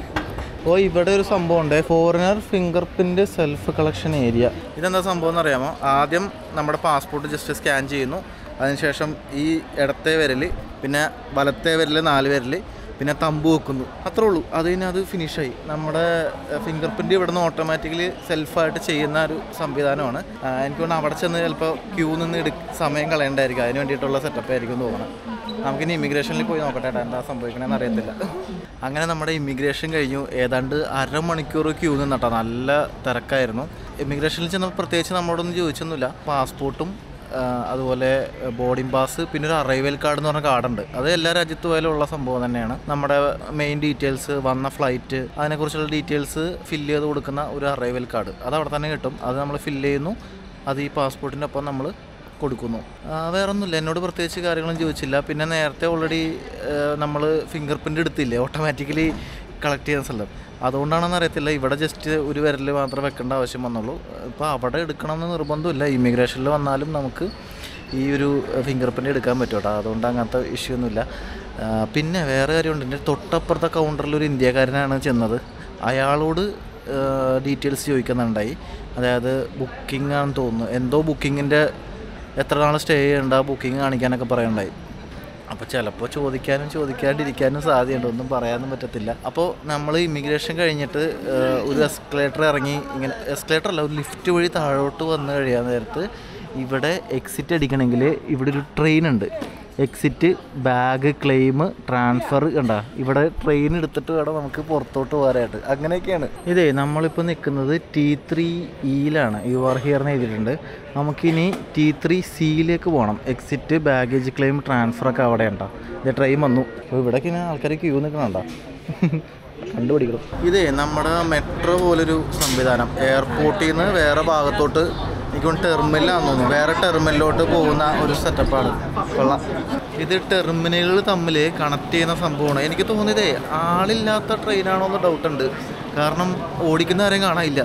ഓ ഇവിടെ ഒരു സംഭവം ഉണ്ട് foreigner finger print self collection area ഇതെന്താ സംഭവം എന്ന് അറിയാമോ ആദ്യം നമ്മുടെ പാസ്പോർട്ട് ജസ്റ്റ് സ്കാൻ ചെയ്യുന്നു അതിനുശേഷം ഈ ഇടത്തെ വിരൽ പിന്നെ വലത്തെ വിരൽ നാല് വിരൽ പിന്നെ തമ്പ് വെക്കുന്നു അത്രേ ഉള്ളൂ അത് കഴിഞ്ഞാൽ അത് ഫിനിഷായി നമ്മുടെ ഫിംഗർ പ്രിൻ്റ് ഇവിടെ നിന്ന് ഓട്ടോമാറ്റിക്കലി സെൽഫായിട്ട് ചെയ്യുന്ന ഒരു സംവിധാനമാണ് ആ, എനിക്ക് തോന്നുന്നു അവിടെ ചെന്ന് ചിലപ്പോൾ ക്യൂ നിന്ന് എടു സമയം കളയണ്ടായിരിക്കും അതിന് വേണ്ടിയിട്ടുള്ള സെറ്റപ്പ് ആയിരിക്കും തോന്നുന്നത് നമുക്കിനി ഇമിഗ്രേഷനിൽ പോയി നോക്കട്ടെ ഏട്ടാ, എന്താ സംഭവിക്കണമെന്ന് അറിയത്തില്ല അങ്ങനെ നമ്മുടെ ഇമിഗ്രേഷൻ കഴിഞ്ഞു ഏതാണ്ട് അരമണിക്കൂർ ക്യൂ നിന്നട്ടോ നല്ല തിരക്കായിരുന്നു ഇമിഗ്രേഷനിൽ ചെന്നപ്പോൾ പ്രത്യേകിച്ച് നമ്മളോടൊന്നും ചോദിച്ചൊന്നുമില്ല പാസ്പോർട്ടും ആ, അതുപോലെ ബോർഡിംഗ് പാസ് പിന്നെ ഒരു അറൈവൽ കാർഡ് എന്ന് പറഞ്ഞ കാർഡുണ്ട് അത് എല്ലാ രാജ്യത്ത് പോയാലും ഉള്ള സംഭവം തന്നെയാണ് നമ്മുടെ മെയിൻ ഡീറ്റെയിൽസ് വന്ന ഫ്ലൈറ്റ് അതിനെക്കുറിച്ചുള്ള ഡീറ്റെയിൽസ് ഫില്ല് ചെയ്ത് കൊടുക്കുന്ന ഒരു അറൈവൽ കാർഡ് അത് അവിടെ തന്നെ കിട്ടും അത് നമ്മൾ ഫില്ല് ചെയ്യുന്നു അത് ഈ പാസ്പോർട്ടിൻ്റെ ഒപ്പം നമ്മൾ കൊടുക്കുന്നു ആ, വേറൊന്നുമില്ല എന്നോട് പ്രത്യേകിച്ച് കാര്യങ്ങളും ചോദിച്ചില്ല പിന്നെ നേരത്തെ ഓൾറെഡി നമ്മൾ ഫിംഗർ പ്രിൻ്റ് എടുത്തില്ലേ ഓട്ടോമാറ്റിക്കലി കളക്ട് ചെയ്യുന്ന സ്ഥലം അതുകൊണ്ടാണെന്ന് അറിയത്തില്ല ഇവിടെ ജസ്റ്റ് ഒരു വിരൽ മാത്രം വെക്കേണ്ട ആവശ്യം വന്നുള്ളൂ ഇപ്പോൾ അവിടെ എടുക്കണമെന്ന് നിർബന്ധമില്ല ഇമിഗ്രേഷനിൽ വന്നാലും നമുക്ക് ഈ ഒരു ഫിംഗർ പ്രിൻ്റ് എടുക്കാൻ പറ്റും കേട്ടോ അതുകൊണ്ട് അങ്ങനത്തെ ഇഷ്യൂ ഒന്നുമില്ല ആ, പിന്നെ വേറെ കാര്യമുണ്ട് എൻ്റെ തൊട്ടപ്പുറത്തെ കൗണ്ടറിൽ ഒരു ഇന്ത്യക്കാരനാണ് ചെന്നത് അയാളോട് ഡീറ്റെയിൽസ് ചോദിക്കുന്നുണ്ടായി അതായത് ബുക്കിംഗ് ആണെന്ന് തോന്നുന്നു എന്തോ ബുക്കിങ്ങിൻ്റെ എത്ര നാൾ സ്റ്റേ ചെയ്യേണ്ട ബുക്കിംഗ് കാണിക്കാനൊക്കെ പറയുണ്ടായി അപ്പോൾ ചിലപ്പോൾ ചോദിക്കാനും ചോദിക്കാണ്ടിരിക്കാനും സാധ്യതയുണ്ട് ഒന്നും പറയാനും പറ്റത്തില്ല അപ്പോൾ നമ്മൾ ഇമിഗ്രേഷൻ കഴിഞ്ഞിട്ട് ഏഹ്, ഒരു എസ്കലേറ്റർ ഇറങ്ങി ഇങ്ങനെ എസ്കലേറ്റർ അല്ല ഒരു ലിഫ്റ്റ് വഴി താഴോട്ട് വന്നു കഴിയാൻ നേരത്ത് ഇവിടെ എക്സിറ്റ് അടിക്കണമെങ്കിൽ ഇവിടെ ഒരു ട്രെയിൻ ഉണ്ട് എക്സിറ്റ് ബാഗ് ക്ലെയിം ട്രാൻസ്ഫർ കണ്ട ഇവിടെ ട്രെയിൻ എടുത്തിട്ട് വേണം നമുക്ക് പുറത്തോട്ട് പോകാനായിട്ട് അങ്ങനെയൊക്കെയാണ് ഇതേ നമ്മളിപ്പോൾ നിൽക്കുന്നത് ടി ത്രീ ഇയിലാണ് യു ആർ ഹിയർ എന്ന് എഴുതിയിട്ടുണ്ട് നമുക്കിനി ടി ത്രീ സിയിലേക്ക് പോകണം എക്സിറ്റ് ബാഗേജ് ക്ലെയിം ട്രാൻസ്ഫർ ഒക്കെ അവിടെ ഉണ്ടോ ഇത് ട്രെയിൻ വന്നു അപ്പോൾ ഇവിടേക്ക് ഇങ്ങനെ ആൾക്കാർ ക്യൂ നിൽക്കണുണ്ടോ കണ്ടുപിടിക്കണം ഇതേ നമ്മുടെ മെട്രോ പോലൊരു സംവിധാനം എയർപോർട്ടിൽ നിന്ന് വേറെ ഭാഗത്തോട്ട് എനിക്കൊന്ന് ടെർമിനലാണെന്ന് തോന്നുന്നു വേറെ ടെർമിനലിലോട്ട് പോകുന്ന ഒരു സെറ്റപ്പാണ് കൊള്ളാം ഇത് ടെർമിനലുകൾ തമ്മിൽ കണക്ട് ചെയ്യുന്ന സംഭവമാണ് എനിക്ക് തോന്നിയതേ ആളില്ലാത്ത ട്രെയിനാണോ എന്ന് ഡൗട്ട് ഉണ്ട് കാരണം ഓടിക്കുന്ന ആരെയും കാണാനില്ല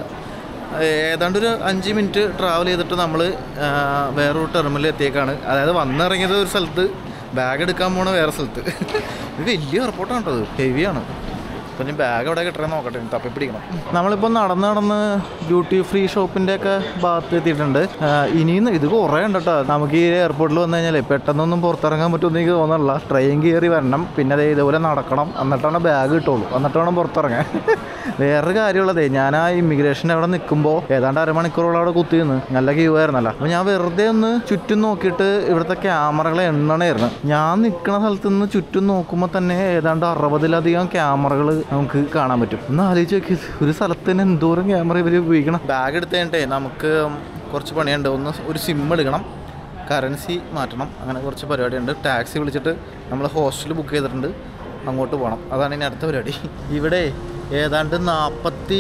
ഏതാണ്ട് ഒരു അഞ്ച് മിനിറ്റ് ട്രാവൽ ചെയ്തിട്ട് നമ്മൾ വേറൊരു ടെർമിനൽ എത്തിയേക്കാണ് അതായത് വന്നിറങ്ങിയത് ഒരു സ്ഥലത്ത് ബാഗ് എടുക്കാൻ പോണ വേറെ സ്ഥലത്ത് ഇത് വലിയ എയർപോർട്ടാണ് കേട്ടോ ഹെവിയാണ് അപ്പം ഇനി ബാഗ് എവിടെ കിട്ടണേ നോക്കട്ടെ ഇനി തപ്പി പിടിക്കണം നമ്മളിപ്പോൾ നടന്ന് നടന്ന് ഡ്യൂട്ടി ഫ്രീ ഷോപ്പിൻ്റെ ഒക്കെ ഭാഗത്ത് എത്തിയിട്ടുണ്ട് ആ, ഇനിയും ഇത് കുറേ ഉണ്ട് കേട്ടോ നമുക്ക് ഈ എയർപോർട്ടിൽ വന്നു കഴിഞ്ഞാൽ പെട്ടെന്നൊന്നും പുറത്തിറങ്ങാൻ പറ്റുമെന്ന് എനിക്ക് തോന്നുന്നില്ല ട്രെയിൻ കയറി വരണം പിന്നെ ദേ ഇതുപോലെ നടക്കണം എന്നിട്ടാണ് ബാഗ് കിട്ടുള്ളൂ എന്നിട്ട് വേണം പുറത്തിറങ്ങാൻ വേറൊരു കാര്യമുള്ളതേ ഞാൻ ആ ഇമിഗ്രേഷൻ അവിടെ നിൽക്കുമ്പോൾ ഏതാണ്ട് അരമണിക്കൂറോളം അവിടെ കുത്തി നിന്ന് നല്ല ക്യൂ ആയിരുന്നല്ലോ അപ്പോൾ ഞാൻ വെറുതെ ഒന്ന് ചുറ്റും നോക്കിയിട്ട് ഇവിടുത്തെ ക്യാമറകളെ എണ്ണണമായിരുന്നു ഞാൻ നിൽക്കുന്ന സ്ഥലത്ത് നിന്ന് ചുറ്റും നോക്കുമ്പോൾ തന്നെ ഏതാണ്ട് അറുപതിലധികം ക്യാമറകൾ നമുക്ക് കാണാൻ പറ്റും ഒന്ന് ആലോചിച്ച് നോക്കി ഒരു സ്ഥലത്ത് തന്നെ എന്തോരം ക്യാമറ ഇവർ ഉപയോഗിക്കണം ബാഗ് എടുത്ത് കഴിഞ്ഞിട്ടേ നമുക്ക് കുറച്ച് പണിയുണ്ട് ഒന്ന് ഒരു സിം എടുക്കണം കറൻസി മാറ്റണം അങ്ങനെ കുറച്ച് പരിപാടിയുണ്ട് ടാക്സി വിളിച്ചിട്ട് നമ്മൾ ഹോസ്റ്റൽ ബുക്ക് ചെയ്തിട്ടുണ്ട് അങ്ങോട്ട് പോകണം അതാണ് ഇനി അടുത്ത പരിപാടി ഇവിടെ ഏതാണ്ട് നാൽപ്പത്തി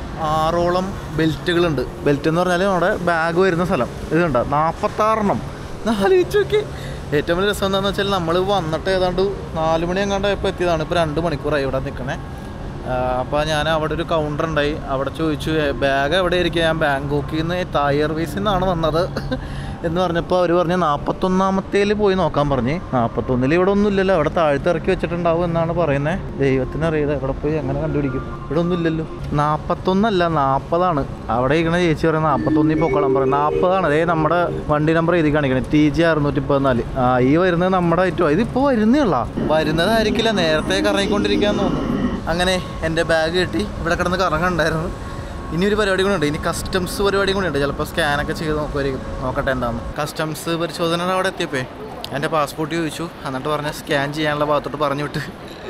ആറോളം ബെൽറ്റുകളുണ്ട് ബെൽറ്റ് എന്ന് പറഞ്ഞാൽ നമ്മുടെ ബാഗ് വരുന്ന സ്ഥലം ഇതുണ്ട് നാൽപ്പത്താറെണ്ണം ആലോചിച്ച് നോക്കി ഏറ്റവും വലിയ രസം എന്താണെന്ന് വെച്ചാൽ നമ്മൾ വന്നിട്ട് ഏതാണ്ട് നാല് മണി എങ്ങാണ്ടായപ്പോൾ എത്തിയതാണ് ഇപ്പോൾ രണ്ട് മണിക്കൂറായി ഇവിടെ നിൽക്കണേ അപ്പോൾ ഞാൻ അവിടെ ഒരു കൗണ്ടർ ഉണ്ടായി അവിടെ ചോദിച്ചു ബാഗ് എവിടെ ഇരിക്കുക ഞാൻ ബാങ്കോക്കിൽ നിന്ന് തായ് എയർവേസിൽ നിന്നാണ് വന്നത് എന്ന് പറഞ്ഞപ്പോൾ അവർ പറഞ്ഞ് നാൽപ്പത്തൊന്നാമത്തേൽ പോയി നോക്കാൻ പറഞ്ഞ് നാൽപ്പത്തൊന്നിൽ ഇവിടെ ഒന്നും ഇല്ലല്ലോ അവിടെ താഴത്ത് ഇറക്കി വെച്ചിട്ടുണ്ടാവും എന്നാണ് പറയുന്നത് ദൈവത്തിന് അറിയില്ല എവിടെ പോയി എങ്ങനെ കണ്ടുപിടിക്കും ഇവിടെ ഒന്നും ഇല്ലല്ലോ നാൽപ്പത്തൊന്നല്ല നാൽപ്പതാണ് അവിടെ ഇരിക്കണ ചേച്ചി പറയുന്നത് നാൽപ്പത്തൊന്നിൽ പൊക്കോളാൻ പറയും നാൽപ്പതാണ് അതേ നമ്മുടെ വണ്ടി നമ്പർ എഴുതി കാണിക്കണേ ടി ജി അറുന്നൂറ്റി പതിനാല് ആ ഈ വരുന്നത് നമ്മുടെ ഐറ്റോ ഇതിപ്പോൾ വരുന്നേ ഉള്ള വരുന്നതായിരിക്കില്ല നേരത്തെ കറങ്ങിക്കൊണ്ടിരിക്കാൻ തോന്നുന്നു അങ്ങനെ എൻ്റെ ബാഗ് കിട്ടി ഇവിടെ കിടന്ന് കറങ്ങുണ്ടായിരുന്നു ഇനി ഒരു പരിപാടി കൂടെ ഉണ്ട് ഇനി കസ്റ്റംസ് പരിപാടി കൂടെ ഉണ്ട് ചിലപ്പോൾ സ്കാനൊക്കെ ചെയ്ത് നോക്കുമായിരിക്കും നോക്കട്ടെ എന്താന്ന് കസ്റ്റംസ് പരിശോധനയുടെ അവിടെ എത്തിയപ്പോൾ എൻ്റെ പാസ്പോർട്ട് ചോദിച്ചു എന്നിട്ട് പറഞ്ഞ സ്കാൻ ചെയ്യാനുള്ള ഭാഗത്തോട്ട് പറഞ്ഞു വിട്ട്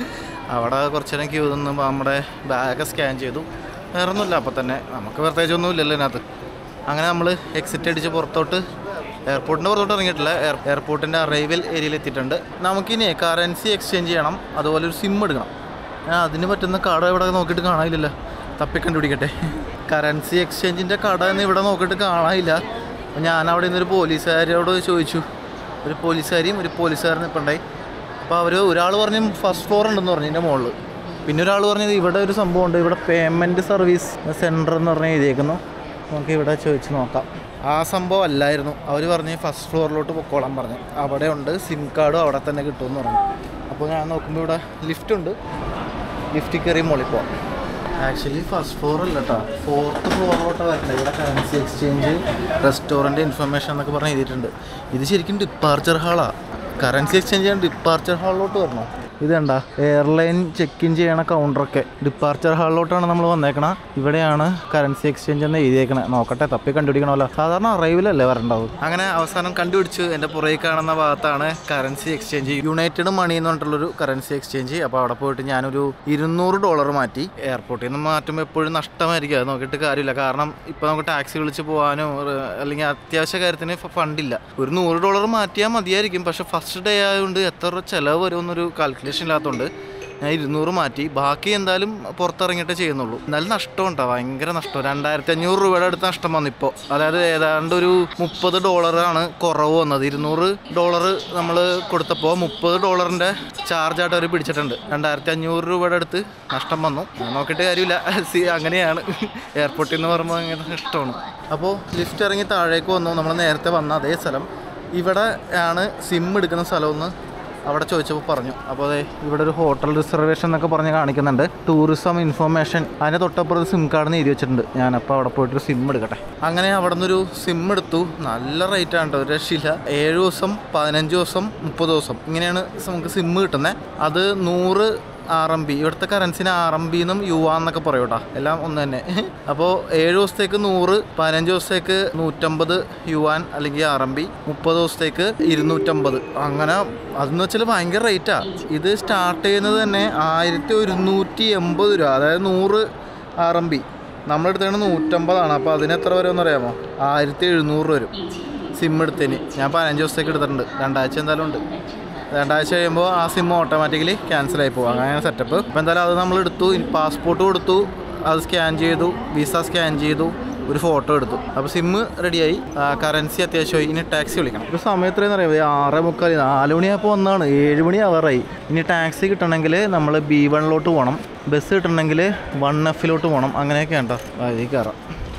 അവിടെ കുറച്ച് നേരം ക്യൂ നിന്ന് നമ്മുടെ ബാഗ് സ്കാൻ ചെയ്തു വേറെ ഒന്നുമില്ല അപ്പോൾ തന്നെ നമുക്ക് പ്രത്യേകിച്ച് ഒന്നും ഇല്ലല്ലോ ഇതിനകത്ത് അങ്ങനെ നമ്മൾ എക്സിറ്റ് അടിച്ച് പുറത്തോട്ട് എയർപോർട്ടിൻ്റെ പുറത്തോട്ട് ഇറങ്ങിയിട്ടില്ല എയർ എയർപോർട്ടിൻ്റെ അറൈവൽ ഏരിയയിൽ എത്തിയിട്ടുണ്ട് നമുക്കിനി കറൻസി എക്സ്ചേഞ്ച് ചെയ്യണം അതുപോലെ ഒരു സിം എടുക്കണം ഞാൻ അതിന് പറ്റുന്ന കട ഇവിടെ നോക്കിയിട്ട് കാണാനില്ലല്ലോ തപ്പിക്കണ്ടുപിടിക്കട്ടെ കറൻസി എക്സ്ചേഞ്ചിൻ്റെ കട എന്ന് ഇവിടെ നോക്കിയിട്ട് കാണാനില്ല അപ്പോൾ ഞാൻ അവിടെ നിന്നൊരു പോലീസുകാരോട് ചോദിച്ചു ഒരു പോലീസുകാരിയും ഒരു പോലീസുകാരനും ഇപ്പം ഉണ്ടായി അപ്പോൾ അവർ ഒരാൾ പറഞ്ഞു ഫസ്റ്റ് ഫ്ലോർ ഉണ്ടെന്ന് പറഞ്ഞു ഇതിൻ്റെ മുകളിൽ പിന്നെ ഒരാൾ പറഞ്ഞത് ഇവിടെ ഒരു സംഭവം ഉണ്ട് ഇവിടെ പേയ്മെൻറ്റ് സർവീസ് സെൻറ്റർ എന്ന് പറഞ്ഞ് എഴുതിയേക്കുന്നു നമുക്ക് ഇവിടെ ചോദിച്ച് നോക്കാം ആ സംഭവം അല്ലായിരുന്നു അവർ പറഞ്ഞ് ഫസ്റ്റ് ഫ്ലോറിലോട്ട് പൊക്കോളാൻ പറഞ്ഞു അവിടെ ഉണ്ട് സിം കാർഡും അവിടെ തന്നെ കിട്ടുമെന്ന് പറഞ്ഞു അപ്പോൾ ഞാൻ നോക്കുമ്പോൾ ഇവിടെ ലിഫ്റ്റ് ഉണ്ട് ലിഫ്റ്റിൽ കയറി മുകളിൽ പോവാം ആക്ച്വലി ഫസ്റ്റ് ഫ്ലോർ അല്ല കേട്ടോ ഫോർത്ത് ഫ്ലോറിലോട്ട് വരണ്ടേ ഇവിടെ കറൻസി എക്സ്ചേഞ്ച് റെസ്റ്റോറൻറ്റ് ഇൻഫർമേഷൻ എന്നൊക്കെ പറഞ്ഞ് എഴുതിയിട്ടുണ്ട് ഇത് ശരിക്കും ഡിപ്പാർച്ചർ ഹാളാണ് കറൻസി എക്സ്ചേഞ്ച് ചെയ്യാൻ ഡിപ്പാർച്ചർ ഹാളിലോട്ട് വരണം ഇത് കണ്ട എയർലൈൻ ചെക്ക് ഇൻ ചെയ്യണ കൗണ്ടറൊക്കെ ഡിപ്പാർച്ചർ ഹാളിലോട്ടാണ് നമ്മൾ വന്നേക്കണ ഇവിടെയാണ് കറൻസി എക്സ്ചേഞ്ച് എന്ന് എഴുതിയേക്കണേ നോക്കട്ടെ തപ്പി കണ്ടുപിടിക്കണമല്ലോ സാധാരണ അറൈവിലല്ലേ വരണ്ടാവും അങ്ങനെ അവസാനം കണ്ടുപിടിച്ചു എൻ്റെ പുറകെ കാണുന്ന ഭാഗത്താണ് കറൻസി എക്സ്ചേഞ്ച് യുണൈറ്റഡ് മണി എന്ന് പറഞ്ഞിട്ടുള്ളൊരു കറൻസി എക്സ്ചേഞ്ച് അപ്പോൾ അവിടെ പോയിട്ട് ഞാനൊരു ഇരുന്നൂറ് ഡോളർ മാറ്റി എയർപോർട്ടിൽ നിന്ന് മാറ്റുമ്പോൾ എപ്പോഴും നഷ്ടമായിരിക്കും അത് നോക്കിയിട്ട് കാര്യമില്ല കാരണം ഇപ്പോൾ നമുക്ക് ടാക്സി വിളിച്ച് പോകാനോ ഏർ, അല്ലെങ്കിൽ അത്യാവശ്യ കാര്യത്തിന് ഫ- ഫണ്ടില്ല ഒരു നൂറ് ഡോളർ മാറ്റിയാൽ മതിയായിരിക്കും പക്ഷേ ഫസ്റ്റ് ഡേ ആയതുകൊണ്ട് എത്ര രൂപ ചിലവ് വരുമെന്നൊരു കാൽക്കുലേഷൻ ഇല്ലാത്തതുകൊണ്ട് ഞാൻ ഇരുന്നൂറ് മാറ്റി ബാക്കി എന്തായാലും പുറത്തിറങ്ങിയിട്ടേ ചെയ്യുന്നുള്ളൂ എന്നാലും നഷ്ടമുണ്ടോ ഭയങ്കര നഷ്ടം രണ്ടായിരത്തി അഞ്ഞൂറ് രൂപയുടെ അടുത്ത് നഷ്ടം വന്നു ഇപ്പോൾ അതായത് ഏതാണ്ട് ഒരു മുപ്പത് ഡോളറാണ് കുറവ് വന്നത് ഇരുന്നൂറ് ഡോളർ നമ്മൾ കൊടുത്തപ്പോൾ മുപ്പത് ഡോളറിൻ്റെ ചാർജായിട്ട് അവർ പിടിച്ചിട്ടുണ്ട് രണ്ടായിരത്തി അഞ്ഞൂറ് രൂപയുടെ അടുത്ത് നഷ്ടം വന്നു ഞാൻ നോക്കിയിട്ട് കാര്യമില്ല സി അങ്ങനെയാണ് എയർപോർട്ടിൽ നിന്ന് പറയുമ്പോൾ ഭയങ്കര ഇഷ്ടമാണ് അപ്പോൾ ലിഫ്റ്റ് ഇറങ്ങി താഴേക്ക് വന്നു നമ്മൾ നേരത്തെ വന്ന അതേ സ്ഥലം ഇവിടെ ആണ് സിം എടുക്കുന്ന സ്ഥലമെന്ന് അവിടെ ചോദിച്ചപ്പോൾ പറഞ്ഞു അപ്പോൾ അതെ ഇവിടെ ഒരു ഹോട്ടൽ റിസർവേഷൻ എന്നൊക്കെ പറഞ്ഞ് കാണിക്കുന്നുണ്ട് ടൂറിസം ഇൻഫർമേഷൻ അതിൻ്റെ തൊട്ടപ്പുറത്ത് സിം കാർഡിന് എഴുതി വെച്ചിട്ടുണ്ട് ഞാനപ്പോൾ അവിടെ പോയിട്ടൊരു സിം എടുക്കട്ടെ അങ്ങനെ അവിടെ നിന്നൊരു സിം എടുത്തു നല്ല റേറ്റ് ആണ് കേട്ടോ ഒരു രക്ഷയില്ല ഏഴ് ദിവസം പതിനഞ്ച് ദിവസം മുപ്പത് ദിവസം ഇങ്ങനെയാണ് നമുക്ക് സിം കിട്ടുന്നത് അത് നൂറ് ആർ എം ബി ഇവിടുത്തെ കറൻസിന് ആർ എം ബി എന്നും യു എന്നൊക്കെ പറയും കേട്ടോ എല്ലാം ഒന്ന് തന്നെ അപ്പോൾ ഏഴ് ദിവസത്തേക്ക് നൂറ് പതിനഞ്ച് ദിവസത്തേക്ക് നൂറ്റമ്പത് യുവാൻ അല്ലെങ്കിൽ ആർ എം ബി മുപ്പത് ദിവസത്തേക്ക് ഇരുന്നൂറ്റമ്പത് അങ്ങനെ അതെന്ന് വെച്ചാൽ ഭയങ്കര റേറ്റാണ് ഇത് സ്റ്റാർട്ട് ചെയ്യുന്നത് തന്നെ ആയിരത്തി ഒരുന്നൂറ്റി എൺപത് രൂപ അതായത് നൂറ് ആർ എം ബി നമ്മളെടുത്തേണ് നൂറ്റമ്പതാണ് അപ്പോൾ അതിന് എത്ര വരുമെന്ന് അറിയാമോ ആയിരത്തി എഴുന്നൂറ് വരും സിം എടുത്തതിന് ഞാൻ പതിനഞ്ച് ദിവസത്തേക്ക് എടുത്തിട്ടുണ്ട് രണ്ടാഴ്ച എന്തായാലും ഉണ്ട് രണ്ടാഴ്ച കഴിയുമ്പോൾ ആ സിം ഓട്ടോമാറ്റിക്കലി ക്യാൻസൽ ആയി പോകും അങ്ങനെ സെറ്റപ്പ് അപ്പോൾ എന്തായാലും അത് നമ്മൾ എടുത്തു പാസ്പോർട്ട് കൊടുത്തു അത് സ്കാൻ ചെയ്തു വിസ സ്കാൻ ചെയ്തു ഒരു ഫോട്ടോ എടുത്തു അപ്പോൾ സിമ്മ് റെഡിയായി കറൻസി അത്യാവശ്യമായി ഇനി ടാക്സി വിളിക്കണം ഇപ്പോൾ സമയം എത്രയെന്ന് അറിയാം ആറ് മുക്കാൽ നാല് മണിയായപ്പോൾ വന്നതാണ് ഏഴ് മണി ആവാറായി ഇനി ടാക്സി കിട്ടണമെങ്കിൽ നമ്മൾ ബി വണ്ണിലോട്ട് പോകണം ബസ് കിട്ടണമെങ്കിൽ വൺ എഫിലോട്ട് പോകണം അങ്ങനെയൊക്കെ ഉണ്ടോ അതിൽ കയറാം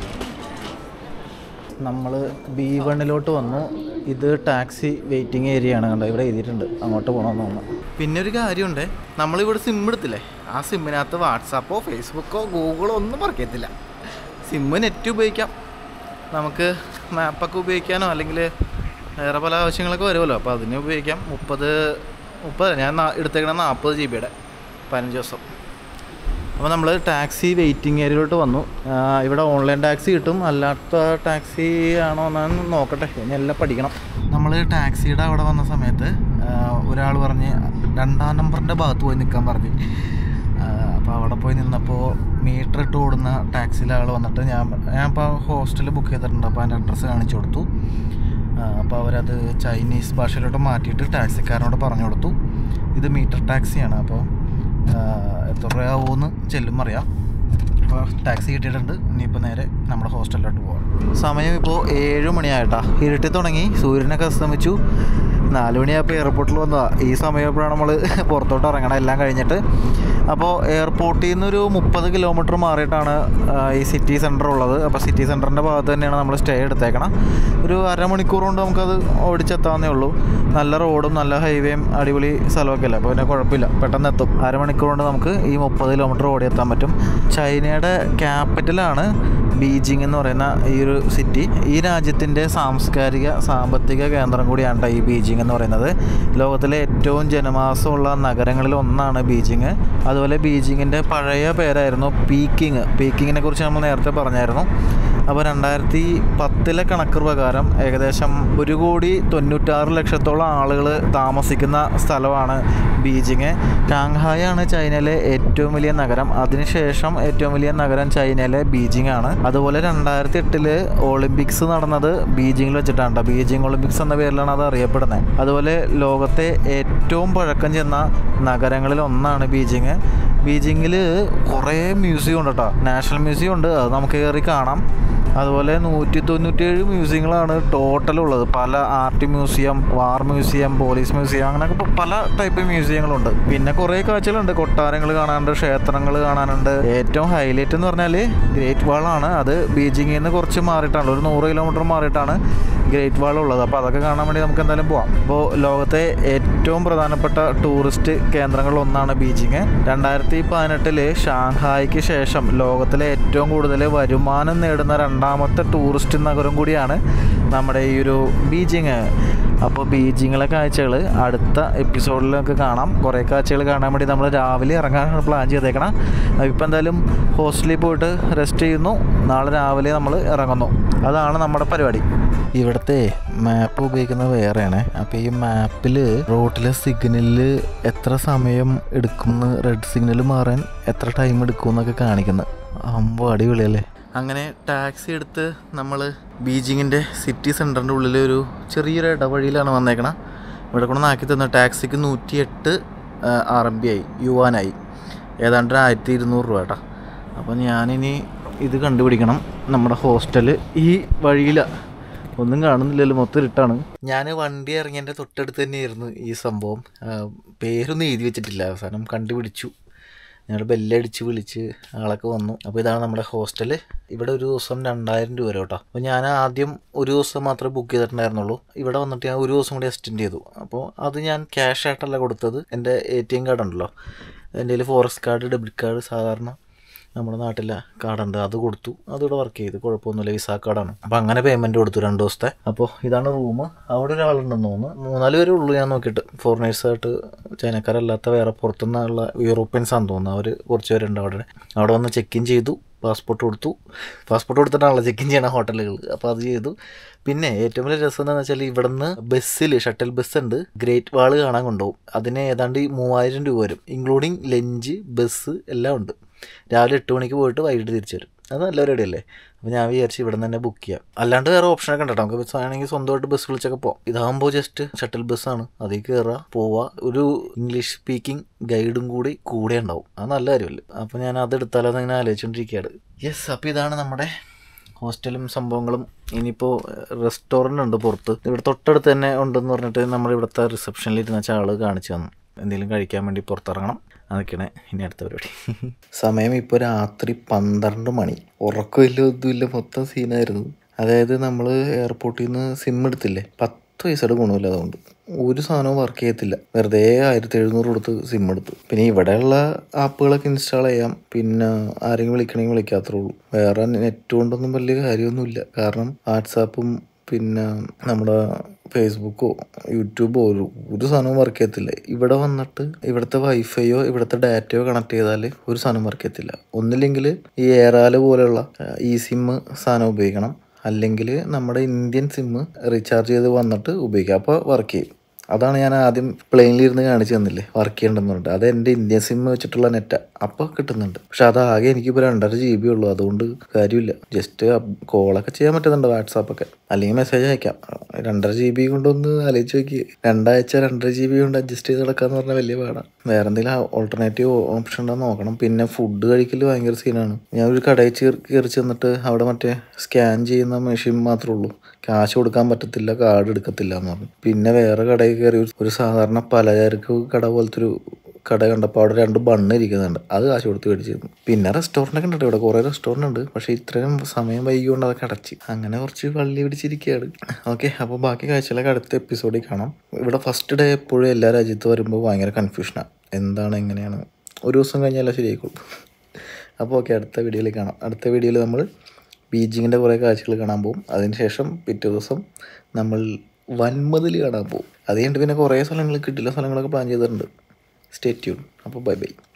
നമ്മൾ ബി വണ്ണിലോട്ട് വന്നു ഇത് ടാക്സി വെയിറ്റിംഗ് ഏരിയ ആണ് കണ്ടോ ഇവിടെ എഴുതിയിട്ടുണ്ട് അങ്ങോട്ട് പോകണമെന്ന് തോന്നുന്നു പിന്നെ ഒരു കാര്യമുണ്ട് നമ്മളിവിടെ സിം എടുത്തില്ലേ ആ സിമ്മിനകത്ത് വാട്സാപ്പോ ഫേസ്ബുക്കോ ഗൂഗിളോ ഒന്നും പറയത്തില്ല സിമ്മ് നെറ്റ് ഉപയോഗിക്കാം നമുക്ക് മാപ്പൊക്കെ ഉപയോഗിക്കാനോ അല്ലെങ്കിൽ വേറെ പല ആവശ്യങ്ങളൊക്കെ വരുമല്ലോ അപ്പോൾ അതിന് ഉപയോഗിക്കാം മുപ്പത് മുപ്പത് ഞാൻ നാ- എടുത്തേക്കണ നാൽപ്പത് ജി ബിയുടെ പതിനഞ്ച് ദിവസം അപ്പോൾ നമ്മൾ ടാക്സി വെയിറ്റിംഗ് ഏരിയയിലോട്ട് വന്നു ആ, ഇവിടെ ഓൺലൈൻ ടാക്സി കിട്ടും അല്ലാത്ത ടാക്സി ആണോ എന്നാണ് നോക്കട്ടെ ഇനി എല്ലാം പഠിക്കണം നമ്മൾ ടാക്സിയുടെ അവിടെ വന്ന സമയത്ത് ഒരാൾ പറഞ്ഞ് രണ്ടാം നമ്പറിൻ്റെ ഭാഗത്ത് പോയി നിൽക്കാൻ പറഞ്ഞ് അപ്പോൾ അവിടെ പോയി നിന്നപ്പോൾ മീറ്റർ ഇട്ട് ഓടുന്ന ടാക്സിയിലെ ആൾ വന്നിട്ട് ഞാൻ ഞാൻ ഇപ്പോൾ ഹോസ്റ്റലിൽ ബുക്ക് ചെയ്തിട്ടുണ്ട് അപ്പോൾ അതിൻ്റെ അഡ്രസ്സ് കാണിച്ചു കൊടുത്തു അപ്പോൾ അവരത് ചൈനീസ് ഭാഷയിലോട്ട് മാറ്റിയിട്ട് ടാക്സിക്കാരനോട് പറഞ്ഞു കൊടുത്തു ഇത് മീറ്റർ ടാക്സിയാണ് അപ്പോൾ എത്ര രൂപയാവുമെന്ന് ചെല്ലും അറിയാം ഇപ്പോൾ ടാക്സി കിട്ടിയിട്ടുണ്ട് ഇനിയിപ്പോൾ നേരെ നമ്മുടെ ഹോസ്റ്റലിലോട്ട് പോകാം സമയം ഇപ്പോൾ ഏഴ് മണിയായിട്ടാ ഇരുട്ടി തുടങ്ങി സൂര്യനൊക്കെ അസ്തമിച്ചു നാല് മണിയായപ്പോൾ എയർപോർട്ടിൽ വന്നതാണ് ഈ സമയപ്പോഴാണ് നമ്മൾ പുറത്തോട്ട് ഇറങ്ങണം എല്ലാം കഴിഞ്ഞിട്ട് അപ്പോൾ എയർപോർട്ടിൽ നിന്നൊരു മുപ്പത് കിലോമീറ്റർ മാറിയിട്ടാണ് ആ, ഈ സിറ്റി സെൻറ്റർ ഉള്ളത് അപ്പോൾ സിറ്റി സെൻറ്ററിൻ്റെ ഭാഗത്ത് തന്നെയാണ് നമ്മൾ സ്റ്റേ എടുത്തേക്കണം ഒരു അരമണിക്കൂർ കൊണ്ട് നമുക്കത് ഓടിച്ചെത്താവുന്നേ ഉള്ളൂ നല്ല റോഡും നല്ല ഹൈവേയും അടിപൊളി സ്ഥലമൊക്കെ അല്ലേ അപ്പോൾ പിന്നെ കുഴപ്പമില്ല പെട്ടെന്ന് എത്തും അരമണിക്കൂർ കൊണ്ട് നമുക്ക് ഈ മുപ്പത് കിലോമീറ്റർ ഓടിയെത്താൻ പറ്റും ചൈനയുടെ ക്യാപിറ്റലാണ് ബീജിംഗ് എന്ന് പറയുന്ന ഈ ഒരു സിറ്റി ഈ രാജ്യത്തിൻ്റെ സാംസ്കാരിക സാമ്പത്തിക കേന്ദ്രം കൂടിയാണ് ട്ടോ ഈ ബീജിംഗ് എന്ന് പറയുന്നത് ലോകത്തിലെ ഏറ്റവും ജനവാസമുള്ള നഗരങ്ങളിൽ ഒന്നാണ് ബീജിംഗ് അതുപോലെ ബീജിങ്ങിൻ്റെ പഴയ പേരായിരുന്നു പീക്കിങ് പീക്കിങ്ങിനെ കുറിച്ച് നമ്മൾ നേരത്തെ പറഞ്ഞായിരുന്നു അപ്പോൾ രണ്ടായിരത്തി പത്തിലെ കണക്ക് പ്രകാരം ഏകദേശം ഒരു കോടി തൊണ്ണൂറ്റാറ് ലക്ഷത്തോളം ആളുകൾ താമസിക്കുന്ന സ്ഥലമാണ് ബീജിങ് ഷാങ്ഹായ് ആണ് ചൈനയിലെ ഏറ്റവും വലിയ നഗരം അതിനുശേഷം ഏറ്റവും വലിയ നഗരം ചൈനയിലെ ബീജിംഗ് ആണ് അതുപോലെ രണ്ടായിരത്തി എട്ടില് ഒളിമ്പിക്സ് നടന്നത് ബീജിങ്ങിൽ വെച്ചിട്ടാണ് ട്ടോ. ബീജിംഗ് ഒളിമ്പിക്സ് എന്ന പേരിലാണ് അത് അറിയപ്പെടുന്നത് അതുപോലെ ലോകത്തെ ഏറ്റവും പഴക്കം ചെന്ന നഗരങ്ങളിൽ ഒന്നാണ് ബീജിങ് ബീജിങ്ങിൽ കുറേ മ്യൂസിയം ഉണ്ട് കേട്ടോ നാഷണൽ മ്യൂസിയം ഉണ്ട് അത് നമുക്ക് കയറി കാണാം അതുപോലെ നൂറ്റി തൊണ്ണൂറ്റേഴ് മ്യൂസിയങ്ങളാണ് ടോട്ടൽ ഉള്ളത് പല art museum war museum police museum അങ്ങനെയൊക്കെ പ- പല ടൈപ്പ് മ്യൂസിയങ്ങളുണ്ട് പിന്നെ കുറേ കാഴ്ചകളുണ്ട് കൊട്ടാരങ്ങൾ കാണാനുണ്ട് ക്ഷേത്രങ്ങൾ കാണാനുണ്ട് ഏറ്റവും ഹൈലൈറ്റ് എന്ന് പറഞ്ഞാൽ ഗ്രേറ്റ് വാളാണ് അത് ബീജിങ്ങിൽ നിന്ന് കുറച്ച് മാറിയിട്ടാണ് ഒരു നൂറ് കിലോമീറ്റർ മാറിയിട്ടാണ് ഗ്രേറ്റ് വാൾ ഉള്ളത് അപ്പോൾ അതൊക്കെ കാണാൻ വേണ്ടി നമുക്ക് എന്തായാലും പോവാം അപ്പോൾ ലോകത്തെ ഏറ്റവും പ്രധാനപ്പെട്ട ടൂറിസ്റ്റ് കേന്ദ്രങ്ങളിൽ ഒന്നാണ് ബീജിങ് രണ്ടായിരത്തി പതിനെട്ടില് ഷാങ്ഹായിക്ക് ശേഷം ലോകത്തിലെ ഏറ്റവും കൂടുതൽ വരുമാനം നേടുന്ന രണ്ടാമത്തെ ടൂറിസ്റ്റ് നഗരം കൂടിയാണ് നമ്മുടെ ഈ ഒരു ബീജിങ് അപ്പോൾ ബീജിങ്ങിലെ കാഴ്ചകൾ അടുത്ത എപ്പിസോഡിലൊക്കെ കാണാം കുറേ കാഴ്ചകൾ കാണാൻ വേണ്ടി നമ്മൾ രാവിലെ ഇറങ്ങാനാണ് പ്ലാൻ ചെയ്തേക്കണം ഇപ്പോൾ എന്തായാലും ഹോസ്റ്റലിൽ പോയിട്ട് റെസ്റ്റ് ചെയ്യുന്നു നാളെ രാവിലെ നമ്മൾ ഇറങ്ങുന്നു അതാണ് നമ്മുടെ പരിപാടി ഇവിടുത്തെ മാപ്പ് ഉപയോഗിക്കുന്നത് വേറെയാണ് അപ്പോൾ ഈ മാപ്പിൽ റോട്ടിലെ സിഗ്നലിൽ എത്ര സമയം എടുക്കുമെന്ന് റെഡ് സിഗ്നൽ മാറാൻ എത്ര ടൈം എടുക്കും എന്നൊക്കെ കാണിക്കുന്നത് അമ്പോ അടിപൊളിയല്ലേ അങ്ങനെ ടാക്സി എടുത്ത് നമ്മൾ ബീജിങ്ങിൻ്റെ സിറ്റി സെൻറ്ററിൻ്റെ ഉള്ളിൽ ഒരു ചെറിയൊരു ഇടവഴിയിലാണ് വന്നേക്കണം ഇവിടെ കൊണ്ട് നാക്കി തന്ന ടാക്സിക്ക് നൂറ്റി എട്ട് ആർ എം ബി ആയി യുവാനായി ഏതാണ്ട് ഒരു ആയിരത്തി ഇരുന്നൂറ് രൂപ കേട്ടോ അപ്പോൾ ഞാനിനി ഇത് കണ്ടുപിടിക്കണം നമ്മുടെ ഹോസ്റ്റൽ ഈ വഴിയിലാണ് ഒന്നും കാണുന്നില്ലല്ലോ മൊത്തം ഇരുട്ടാണ് ഞാൻ വണ്ടി ഇറങ്ങിയതിൻ്റെ തൊട്ടടുത്ത് തന്നെയായിരുന്നു ഈ സംഭവം ആ, പേരൊന്നും എഴുതി വെച്ചിട്ടില്ല അവസാനം കണ്ടുപിടിച്ചു ഞങ്ങൾ ബെല്ലടിച്ച് വിളിച്ച് ആളൊക്കെ വന്നു അപ്പോൾ ഇതാണ് നമ്മുടെ ഹോസ്റ്റൽ ഇവിടെ ഒരു ദിവസം രണ്ടായിരം രൂപ വരും കേട്ടോ അപ്പോൾ ഞാൻ ആദ്യം ഒരു ദിവസം മാത്രമേ ബുക്ക് ചെയ്തിട്ടുണ്ടായിരുന്നുള്ളൂ ഇവിടെ വന്നിട്ട് ഞാൻ ഒരു ദിവസം കൂടി എക്സ്റ്റെൻഡ് ചെയ്തു അപ്പോൾ അത് ഞാൻ ക്യാഷ് ആയിട്ടല്ല കൊടുത്തത് എൻ്റെ എ ടി എം കാർഡ് ഉണ്ടല്ലോ എൻ്റെ കയ്യിൽ ഫോറസ്റ്റ് കാർഡ് ഡെബിറ്റ് കാർഡ് സാധാരണ നമ്മുടെ നാട്ടിലെ കാർഡുണ്ട് അത് കൊടുത്തു അതിവിടെ വർക്ക് ചെയ്തു കുഴപ്പമൊന്നുമില്ല വിസ കാർഡാണ് അപ്പോൾ അങ്ങനെ പേയ്മെൻറ്റ് കൊടുത്തു രണ്ട് ദിവസത്തെ അപ്പോൾ ഇതാണ് റൂം അവിടെ ഒരാളുണ്ടെന്ന് തോന്നുന്നു മൂന്നാല് പേരേ ഉള്ളൂ ഞാൻ നോക്കിയിട്ട് ഫോറിനേഴ്സായിട്ട് ചൈനക്കാരല്ലാത്ത വേറെ പുറത്തുനിന്നുള്ള യൂറോപ്യൻസ് ആണെന്ന് തോന്നുന്നു അവർ കുറച്ച് പേരുണ്ട് അവിടെ അവിടെ വന്ന് ചെക്ക് ഇൻ ചെയ്തു പാസ്പോർട്ട് കൊടുത്തു പാസ്പോർട്ട് കൊടുത്തിട്ടാണല്ലോ ചെക്ക് ഇൻ ചെയ്യണ ഹോട്ടലുകൾ അപ്പോൾ അത് ചെയ്തു പിന്നെ ഏറ്റവും വലിയ രസം എന്താണെന്ന് വെച്ചാൽ ഇവിടുന്ന് ബസ്സിൽ ഷട്ടിൽ ബസ് ഉണ്ട് ഗ്രേറ്റ് വാള് കാണാൻ കൊണ്ടുപോകും അതിന് ഏതാണ്ട് ഈ മൂവായിരം രൂപ വരും ഇൻക്ലൂഡിങ് ലഞ്ച് ബസ് എല്ലാം ഉണ്ട് രാവിലെ എട്ട് മണിക്ക് പോയിട്ട് വൈകിട്ട് തിരിച്ചു വരും അത് നല്ല പരിപാടിയല്ലേ അപ്പോൾ ഞാൻ വിചാരിച്ചു ഇവിടെ നിന്ന് തന്നെ ബുക്ക് ചെയ്യാം അല്ലാണ്ട് വേറെ ഓപ്ഷനൊക്കെ ഉണ്ട് കേട്ടോ നമുക്ക് ബസ് ആണെങ്കിൽ സ്വന്തമായിട്ട് ബസ് വിളിച്ചൊക്കെ പോകാം ഇതാകുമ്പോൾ ജസ്റ്റ് ഷട്ടിൽ ബസ്സാണ് അതിൽ കയറുക പോവുക ഒരു ഇംഗ്ലീഷ് സ്പീക്കിംഗ് ഗൈഡും കൂടി കൂടെ ഉണ്ടാവും അത് നല്ല കാര്യമല്ലേ അപ്പോൾ ഞാൻ അത് എടുത്താലോ എന്ന് ഇങ്ങനെ ആലോചിച്ചുകൊണ്ടിരിക്കുകയാണ് യെസ് അപ്പോൾ ഇതാണ് നമ്മുടെ ഹോസ്റ്റലും സംഭവങ്ങളും ഇനിയിപ്പോൾ റെസ്റ്റോറൻ്റ് ഉണ്ട് പുറത്ത് ഇവിടെ തൊട്ടടുത്ത് തന്നെ ഉണ്ടെന്ന് പറഞ്ഞിട്ട് നമ്മുടെ ഇവിടുത്തെ റിസപ്ഷനിൽ ഇരുന്ന ആൾ കാണിച്ചു തന്നു എന്തെങ്കിലും കഴിക്കാൻ വേണ്ടി പുറത്തിറങ്ങണം അതൊക്കെയാണ് ഇനി അടുത്ത പരിപാടി സമയം ഇപ്പോൾ രാത്രി പന്ത്രണ്ട് മണി ഉറക്കമില്ല ഒന്നുമില്ല മൊത്തം സീനായിരുന്നു അതായത് നമ്മൾ എയർപോർട്ടിൽ നിന്ന് സിം എടുത്തില്ലേ പത്ത് പൈസയുടെ ഗുണമില്ല അതുകൊണ്ട് ഒരു സാധനവും വർക്ക് ചെയ്യത്തില്ല വെറുതെ ആയിരത്തി എഴുന്നൂറ് കൊടുത്ത് സിം എടുത്തു പിന്നെ ഇവിടെയുള്ള ആപ്പുകളൊക്കെ ഇൻസ്റ്റാൾ ചെയ്യാം പിന്നെ ആരെങ്കിലും വിളിക്കണമെങ്കിൽ വിളിക്കാത്രേ ഉള്ളൂ വേറെ നെറ്റ് കൊണ്ടൊന്നും വലിയ കാര്യമൊന്നുമില്ല കാരണം വാട്സാപ്പും പിന്നെ നമ്മുടെ ഫേസ്ബുക്കോ യൂട്യൂബോ ഒരു ഒരു സാധനവും വർക്ക് ചെയ്യത്തില്ല ഇവിടെ വന്നിട്ട് ഇവിടുത്തെ വൈഫൈയോ ഇവിടുത്തെ ഡാറ്റയോ കണക്ട് ചെയ്താൽ ഒരു സാധനം വർക്ക് ചെയ്യത്തില്ല ഒന്നില്ലെങ്കിൽ ഈ എയറാല് പോലെയുള്ള ഈ സിം സാധനം ഉപയോഗിക്കണം അല്ലെങ്കിൽ നമ്മുടെ ഇന്ത്യൻ സിം റീചാർജ് ചെയ്ത് വന്നിട്ട് ഉപയോഗിക്കാം അപ്പോൾ വർക്ക് ചെയ്യും അതാണ് ഞാൻ ആദ്യം പ്ലെയിനിലിരുന്ന് കാണിച്ചു തന്നില്ലേ വർക്ക് ചെയ്യണ്ടെന്ന് പറഞ്ഞിട്ട് അത് എൻ്റെ ഇന്ത്യൻ സിം വെച്ചിട്ടുള്ള നെറ്റാ അപ്പോൾ കിട്ടുന്നുണ്ട് പക്ഷെ അതാകെ എനിക്കിപ്പോൾ രണ്ടര ജി ബി ഉള്ളൂ അതുകൊണ്ട് കാര്യമില്ല ജസ്റ്റ് കോളൊക്കെ ചെയ്യാൻ പറ്റുന്നുണ്ട് വാട്സാപ്പൊക്കെ അല്ലെങ്കിൽ മെസ്സേജ് അയക്കാം രണ്ടര ജി ബി കൊണ്ടൊന്ന് ആലോചിച്ച് നോക്കി രണ്ടാഴ്ച രണ്ടര ജി ബി കൊണ്ട് അഡ്ജസ്റ്റ് ചെയ്ത് കിടക്കാന്ന് പറഞ്ഞാൽ വലിയ പാടാണ് വേറെ എന്തെങ്കിലും ഓൾട്ടർനേറ്റീവ് ഓപ്ഷൻ ഉണ്ടോ നോക്കണം പിന്നെ ഫുഡ് കഴിക്കൽ ഭയങ്കര സീനാണ് ഞാൻ ഒരു കടയിൽ ചേർ കയറി ചെന്നിട്ട് അവിടെ മറ്റേ സ്കാൻ ചെയ്യുന്ന മെഷീൻ മാത്രമേ ഉള്ളൂ കാശ് കൊടുക്കാൻ പറ്റത്തില്ല കാർഡ് എടുക്കത്തില്ല എന്ന് പറഞ്ഞു പിന്നെ വേറെ കടയിൽ കയറി ഒരു- ഒരു സാധാരണ പലചരക്ക് കട പോലത്തെ ഒരു കട കണ്ടപ്പോൾ അവിടെ രണ്ട് ബണ്ണ് ഇരിക്കുന്നുണ്ട് അത് കാശ് കൊടുത്ത് മേടിച്ചിരുന്നു പിന്നെ റെസ്റ്റോറൻ്റ് ഒക്കെ ഉണ്ട് ഇവിടെ കുറേ റെസ്റ്റോറൻ്റ് ഉണ്ട് പക്ഷേ ഇത്രയും സമയം വൈകിക്കൊണ്ട് അതൊക്കെ അടച്ച് അങ്ങനെ കുറച്ച് വള്ളി പിടിച്ചിരിക്കുകയാണ് ഓക്കെ അപ്പോൾ ബാക്കി കാഴ്ചകളൊക്കെ അടുത്ത എപ്പിസോഡിൽ കാണാം ഇവിടെ ഫസ്റ്റ് ഡേ എപ്പോഴും എല്ലാ രാജ്യത്ത് വരുമ്പോൾ ഭയങ്കര കൺഫ്യൂഷനാണ് എന്താണ് എങ്ങനെയാണ് ഒരു ദിവസം കഴിഞ്ഞാൽ ശരിയായിക്കോളും അപ്പോൾ ഓക്കെ അടുത്ത വീഡിയോയിൽ കാണാം അടുത്ത വീഡിയോയിൽ നമ്മൾ ബീജിങ്ങിൻ്റെ കുറേ കാഴ്ചകൾ കാണാൻ പോകും അതിനുശേഷം പിറ്റേ ദിവസം നമ്മൾ വൻമതിൽ കാണാൻ പോകും അത് കഴിഞ്ഞിട്ട് പിന്നെ കുറേ സ്ഥലങ്ങൾ കിട്ടില്ല സ്ഥലങ്ങളൊക്കെ പ്ലാൻ ചെയ്തിട്ടുണ്ട് സ്റ്റേ ട്യൂൺ അപ്പോൾ ബൈ ബൈ